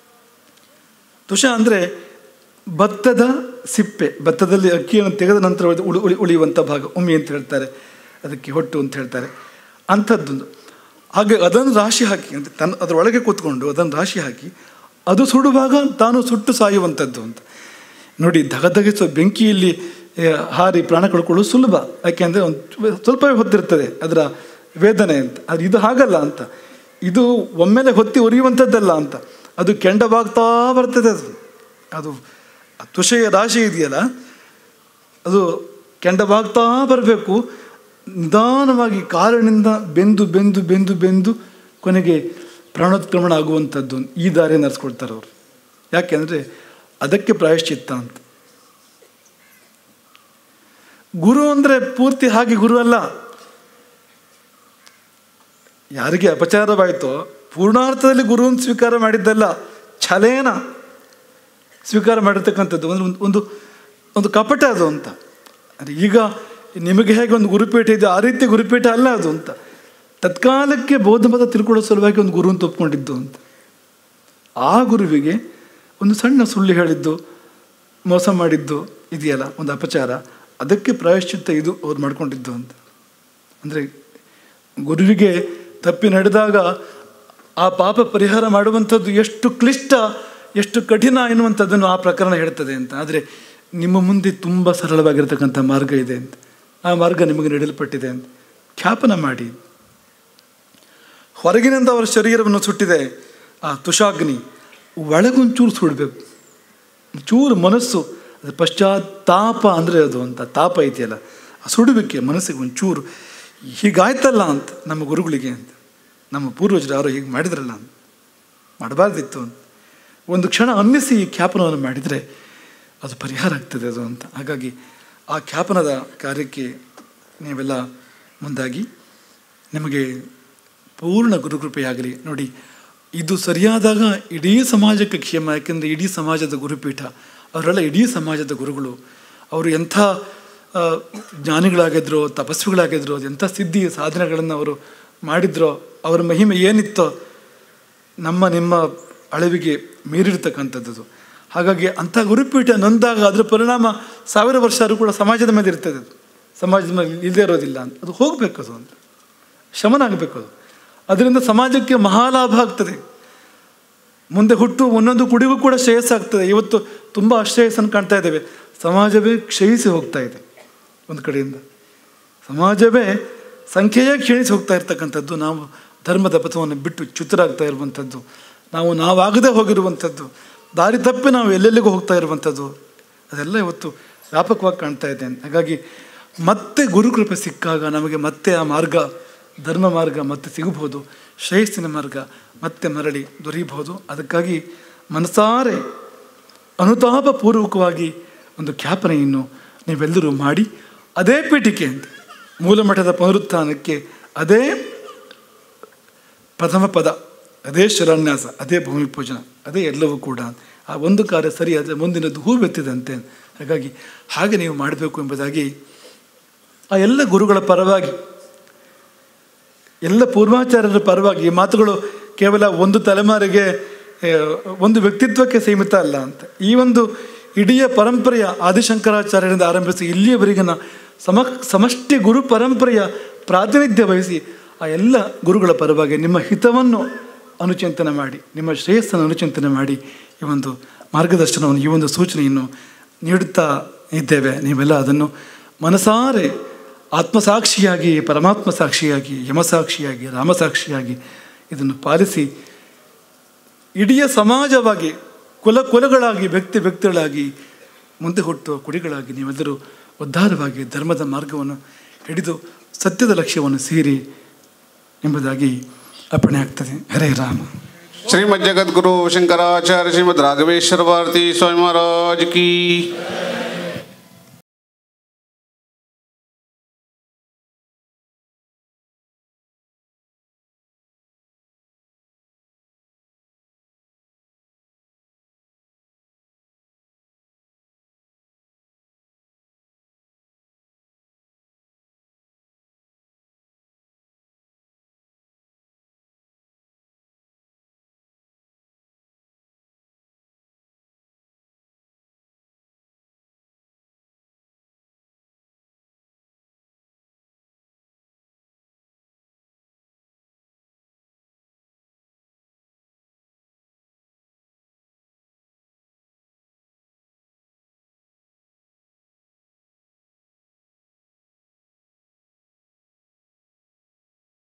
ತುಷ ಅಂದರೆ ಭತ್ತದ ಸಿಪ್ಪೆ ಭತ್ತದಲ್ಲಿ ಅಕ್ಕಿಯನ್ನು ತೆಗೆದ ನಂತರ ಉಳಿ ಉಳಿ ಉಳಿಯುವಂಥ ಭಾಗ ಉಮ್ಮಿ ಅಂತ ಹೇಳ್ತಾರೆ ಅದಕ್ಕೆ ಹೊಟ್ಟು ಅಂತ ಹೇಳ್ತಾರೆ ಅಂಥದ್ದೊಂದು ಹಾಗೆ ಅದನ್ನು ರಾಶಿ ಹಾಕಿ ಅಂತ ತನ್ನ ಅದರೊಳಗೆ ಕೂತ್ಕೊಂಡು ಅದನ್ನು ರಾಶಿ ಹಾಕಿ ಅದು ಸುಡುವಾಗ ತಾನು ಸುಟ್ಟು ಸಾಯುವಂಥದ್ದು ಅಂತ ನೋಡಿ ಧಗಧಗಿಸುವ ಬೆಂಕಿಯಲ್ಲಿ ಆ, ಹಾರಿ ಪ್ರಾಣ ಕಳ್ಕೊಳ್ಳೋದು ಸುಲಭ ಯಾಕೆಂದರೆ ಒಂದು ಸ್ವಲ್ಪವೇ ಹೊತ್ತಿರ್ತದೆ ಅದರ ವೇದನೆ ಅಂತ ಅದು ಇದು ಹಾಗಲ್ಲ ಅಂತ ಇದು ಒಮ್ಮೆಲೆ ಹೊತ್ತಿ ಉರಿಯುವಂಥದ್ದಲ್ಲ ಅಂತ ಅದು ಕೆಂಡವಾಗ್ತಾ ಬರ್ತದೆ ಅದು ಅದು ಆ ತುಷೆಯ ರಾಶಿ ಇದೆಯಲ್ಲ ಅದು ಕೆಂಡವಾಗ್ತಾ ಬರಬೇಕು ನಿಧಾನವಾಗಿ ಕಾಲಿನಿಂದ ಬೆಂದು ಬೆಂದು ಬೆಂದು ಬೆಂದು ಕೊನೆಗೆ ಪ್ರಾಣೋತ್ಕ್ರಮಣ ಆಗುವಂಥದ್ದು ಈ ದಾರಿ ನಡೆಸ್ಕೊಳ್ತಾರೆ ಅವರು ಯಾಕೆಂದರೆ ಅದಕ್ಕೆ ಪ್ರಾಯಶ್ಚಿತ್ತ ಅಂತ ಗುರು ಅಂದರೆ ಪೂರ್ತಿ ಹಾಗೆ ಗುರು ಅಲ್ಲ ಯಾರಿಗೆ ಅಪಚಾರವಾಯಿತೋ ಪೂರ್ಣಾರ್ಥದಲ್ಲಿ ಗುರುವನ್ನು ಸ್ವೀಕಾರ ಮಾಡಿದ್ದಲ್ಲ ಛಲೇನ ಸ್ವೀಕಾರ ಮಾಡಿರ್ತಕ್ಕಂಥದ್ದು ಒಂದು ಒಂದು- ಒಂದು ಒಂದು ಕಪಟ ಅದು ಅಂತ ಅಂದರೆ ಈಗ ನಿಮಗೆ ಹೇಗೆ ಒಂದು ಗುರುಪೀಠ ಇದೆ ಆ ರೀತಿ ಗುರುಪೀಠ ಅಲ್ಲ ಅದು ಅಂತ ತತ್ಕಾಲಕ್ಕೆ ಬೌದ್ಧ ಮತ ತಿಳ್ಕೊಳ್ಳೋ ಸಲುವಾಗಿ ಒಂದು ಗುರು ಅಂತ ಒಪ್ಕೊಂಡಿದ್ದು ಅಂತ ಆ ಗುರುವಿಗೆ ಒಂದು ಸಣ್ಣ ಸುಳ್ಳು ಹೇಳಿದ್ದು ಮೋಸ ಮಾಡಿದ್ದು ಇದೆಯಲ್ಲ ಒಂದು ಅಪಚಾರ ಅದಕ್ಕೆ ಪ್ರಾಯಶ್ಚಿತ್ತ ಇದು ಅವ್ರು ಮಾಡ್ಕೊಂಡಿದ್ದು ಅಂತ ಅಂದರೆ ಗುರುವಿಗೆ ತಪ್ಪಿ ನಡೆದಾಗ ಆ ಪಾಪ ಪರಿಹಾರ ಮಾಡುವಂಥದ್ದು ಎಷ್ಟು ಕ್ಲಿಷ್ಟ ಎಷ್ಟು ಕಠಿಣ ಎನ್ನುವಂಥದ್ದನ್ನು ಆ ಪ್ರಕರಣ ಹೇಳ್ತದೆ ಅಂತ ಆದರೆ ನಿಮ್ಮ ಮುಂದೆ ತುಂಬ ಸರಳವಾಗಿರ್ತಕ್ಕಂಥ ಮಾರ್ಗ ಇದೆ ಅಂತ ಆ ಮಾರ್ಗ ನಿಮಗೆ ನೀಡಲ್ಪಟ್ಟಿದೆ ಅಂತ ಖ್ಯಾಪನ ಮಾಡಿ ಹೊರಗಿನಿಂದ ಅವರ ಶರೀರವನ್ನು ಸುಟ್ಟಿದೆ ಆ ತುಷಾಗ್ನಿ ಒಳಗೊಂಚೂರು ಸುಡಬೇಕು ಚೂರು ಮನಸ್ಸು ಅದು ಪಶ್ಚಾತ್ತಾಪ ಅಂದರೆ ಅದು ಅಂತ ತಾಪ ಇದೆಯಲ್ಲ ಆ ಸುಡುವಿಕೆ ಮನಸ್ಸಿಗೆ ಒಂಚೂರು ಹೀಗಾಯ್ತಲ್ಲ ಅಂತ ನಮ್ಮ ಗುರುಗಳಿಗೆ ಅಂತ ನಮ್ಮ ಪೂರ್ವಜರು ಯಾರೋ ಹೀಗೆ ಮಾಡಿದ್ರಲ್ಲ ಅಂತ ಮಾಡಬಾರ್ದಿತ್ತು ಅಂತ ಒಂದು ಕ್ಷಣ ಅನ್ನಿಸಿ ಈ ಖ್ಯಾಪನವನ್ನು ಮಾಡಿದರೆ ಅದು ಪರಿಹಾರ ಆಗ್ತದೆ ಅದು ಅಂತ ಹಾಗಾಗಿ ಆ ಖ್ಯಾಪನದ ಕಾರ್ಯಕ್ಕೆ ನೀವೆಲ್ಲ ಮುಂದಾಗಿ ನಿಮಗೆ ಪೂರ್ಣ ಗುರುಕೃಪೆಯಾಗಲಿ ನೋಡಿ ಇದು ಸರಿಯಾದಾಗ ಇಡೀ ಸಮಾಜಕ್ಕೆ ಕ್ಷೇಮ ಯಾಕೆಂದರೆ ಇಡೀ ಸಮಾಜದ ಗುರುಪೀಠ ಅವರೆಲ್ಲ ಇಡೀ ಸಮಾಜದ ಗುರುಗಳು ಅವರು ಎಂಥ ಆ, ಜ್ಞಾನಿಗಳಾಗಿದ್ರೋ ತಪಸ್ವಿಗಳಾಗಿದ್ರೋ ಎಂಥ ಸಿದ್ಧಿ ಸಾಧನೆಗಳನ್ನು ಅವರು ಮಾಡಿದ್ರೋ ಅವರ ಮಹಿಮೆ ಏನಿತ್ತೋ ನಮ್ಮ ನಿಮ್ಮ ಅಳವಿಗೆ ಮೀರಿರ್ತಕ್ಕಂಥದ್ದು ಹಾಗಾಗಿ ಅಂಥ ಗುರುಪೀಠ ನೊಂದಾಗ ಅದರ ಪರಿಣಾಮ ಸಾವಿರ ವರ್ಷ ಆದರೂ ಕೂಡ ಸಮಾಜದ ಮೇಲೆ ಇರ್ತದೆ ಅದು ಸಮಾಜದ ಮೇಲೆ ಇಲ್ಲದೆ ಇರೋದಿಲ್ಲ ಅಂತ ಅದು ಹೋಗಬೇಕು ಅದು ಅಂತ ಶಮನ ಆಗಬೇಕು ಅದು ಅದರಿಂದ ಸಮಾಜಕ್ಕೆ ಮಹಾಲಾಭ ಆಗ್ತದೆ ಮುಂದೆ ಹುಟ್ಟು ಒಂದೊಂದು ಕುಡಿಗೂ ಕೂಡ ಶ್ರೇಯಸ್ಸಾಗ್ತದೆ ಇವತ್ತು ತುಂಬ ಅಶ್ರೇಯಸ್ಸನ್ನು ಕಾಣ್ತಾ ಇದ್ದೇವೆ ಸಮಾಜವೇ ಕ್ಷಯಿಸಿ ಹೋಗ್ತಾ ಇದೆ ಒಂದು ಕಡೆಯಿಂದ ಸಮಾಜವೇ ಸಂಖ್ಯೆಯೇ ಕ್ಷೀಣಿಸಿ ಹೋಗ್ತಾ ಇರ್ತಕ್ಕಂಥದ್ದು ನಾವು ಧರ್ಮದ ಪಥವನ್ನು ಬಿಟ್ಟು ಚ್ಯುತರಾಗ್ತಾ ಇರುವಂಥದ್ದು ನಾವು ನಾವಾಗದೇ ಹೋಗಿರುವಂಥದ್ದು ದಾರಿ ತಪ್ಪಿ ನಾವು ಎಲ್ಲೆಲ್ಲಿಗೂ ಹೋಗ್ತಾ ಇರುವಂಥದ್ದು ಅದೆಲ್ಲ ಇವತ್ತು ವ್ಯಾಪಕವಾಗಿ ಕಾಣ್ತಾ ಇದೆ ಹಾಗಾಗಿ ಮತ್ತೆ ಗುರುಕೃಪೆ ಸಿಕ್ಕಾಗ ನಮಗೆ ಮತ್ತೆ ಆ ಮಾರ್ಗ ಧರ್ಮ ಮಾರ್ಗ ಮತ್ತೆ ಸಿಗಬಹುದು ಶ್ರೇಯಸ್ಸಿನ ಮಾರ್ಗ ಮತ್ತೆ ಮರಳಿ ದೊರೆಯಬಹುದು ಅದಕ್ಕಾಗಿ ಮನಸಾರೆ ಅನುತಾಪಪೂರ್ವಕವಾಗಿ ಒಂದು ಖ್ಯಾಪನೆಯನ್ನು ನೀವೆಲ್ಲರೂ ಮಾಡಿ ಅದೇ ಪೀಠಿಕೆ ಅಂತ ಮೂಲಮಠದ ಪುನರುತ್ಥಾನಕ್ಕೆ ಅದೇ ಪ್ರಥಮ ಪದ ಅದೇ ಶಿಲಾನ್ಯಾಸ ಅದೇ ಭೂಮಿ ಪೂಜನ ಅದೇ ಎಲ್ಲವೂ ಕೂಡ ಆ ಒಂದು ಕಾರ್ಯ ಸರಿ ಆದರೆ ಮುಂದಿನದ್ದು ಹೂ ಬೆತ್ತಿದಂತೆ ಹಾಗಾಗಿ ಹಾಗೆ ನೀವು ಮಾಡಬೇಕು ಎಂಬುದಾಗಿ ಆ ಎಲ್ಲ ಗುರುಗಳ ಪರವಾಗಿ ಎಲ್ಲ ಪೂರ್ವಾಚಾರ್ಯರ ಪರವಾಗಿ ಈ ಮಾತುಗಳು ಕೇವಲ ಒಂದು ತಲೆಮಾರಿಗೆ ಆ, ಒಂದು ವ್ಯಕ್ತಿತ್ವಕ್ಕೆ ಸೀಮಿತ ಅಲ್ಲ ಅಂತ ಈ ಒಂದು ಇಡೀ ಪರಂಪರೆಯ ಆದಿಶಂಕರಾಚಾರ್ಯರಿಂದ ಆರಂಭಿಸಿ ಇಲ್ಲಿಯವರೆಗಿನ ಸಮ ಸಮಷ್ಟಿ ಗುರು ಪರಂಪರೆಯ ಪ್ರಾತಿನಿಧ್ಯ ವಹಿಸಿ ಆ ಎಲ್ಲ ಗುರುಗಳ ಪರವಾಗಿ ನಿಮ್ಮ ಹಿತವನ್ನು ಅನುಚಿಂತನೆ ಮಾಡಿ ನಿಮ್ಮ ಶ್ರೇಯಸ್ಸನ್ನು ಅನುಚಿಂತನೆ ಮಾಡಿ ಈ ಒಂದು ಮಾರ್ಗದರ್ಶನವನ್ನು ಈ ಒಂದು ಸೂಚನೆಯನ್ನು ನೀಡುತ್ತಾ ಇದ್ದೇವೆ ನೀವೆಲ್ಲ ಅದನ್ನು ಮನಸಾರೆ ಆತ್ಮಸಾಕ್ಷಿಯಾಗಿ ಪರಮಾತ್ಮ ಸಾಕ್ಷಿಯಾಗಿ ಯಮಸಾಕ್ಷಿಯಾಗಿ ರಾಮಸಾಕ್ಷಿಯಾಗಿ ಇದನ್ನು ಪಾಲಿಸಿ ಇಡೀ ಸಮಾಜವಾಗಿ ಕುಲ ಕುಲಗಳಾಗಿ ವ್ಯಕ್ತಿ ವ್ಯಕ್ತಿಗಳಾಗಿ ಮುಂದೆ ಹುಟ್ಟುವ ಕುಡಿಗಳಾಗಿ ನೀವೆಲ್ಲರೂ ಉದ್ಧಾರವಾಗಿ ಧರ್ಮದ ಮಾರ್ಗವನ್ನು ಹಿಡಿದು ಸತ್ಯದ ಲಕ್ಷ್ಯವನ್ನು ಸೇರಿ ಎಂಬುದಾಗಿ ಅರ್ಪಣೆ ಆಗ್ತದೆ ಹರೇ ರಾಮ श्रीमद जगत गुरु शंकराचार्य श्रीमद राघवेश्वर भारती स्वामी महाराज की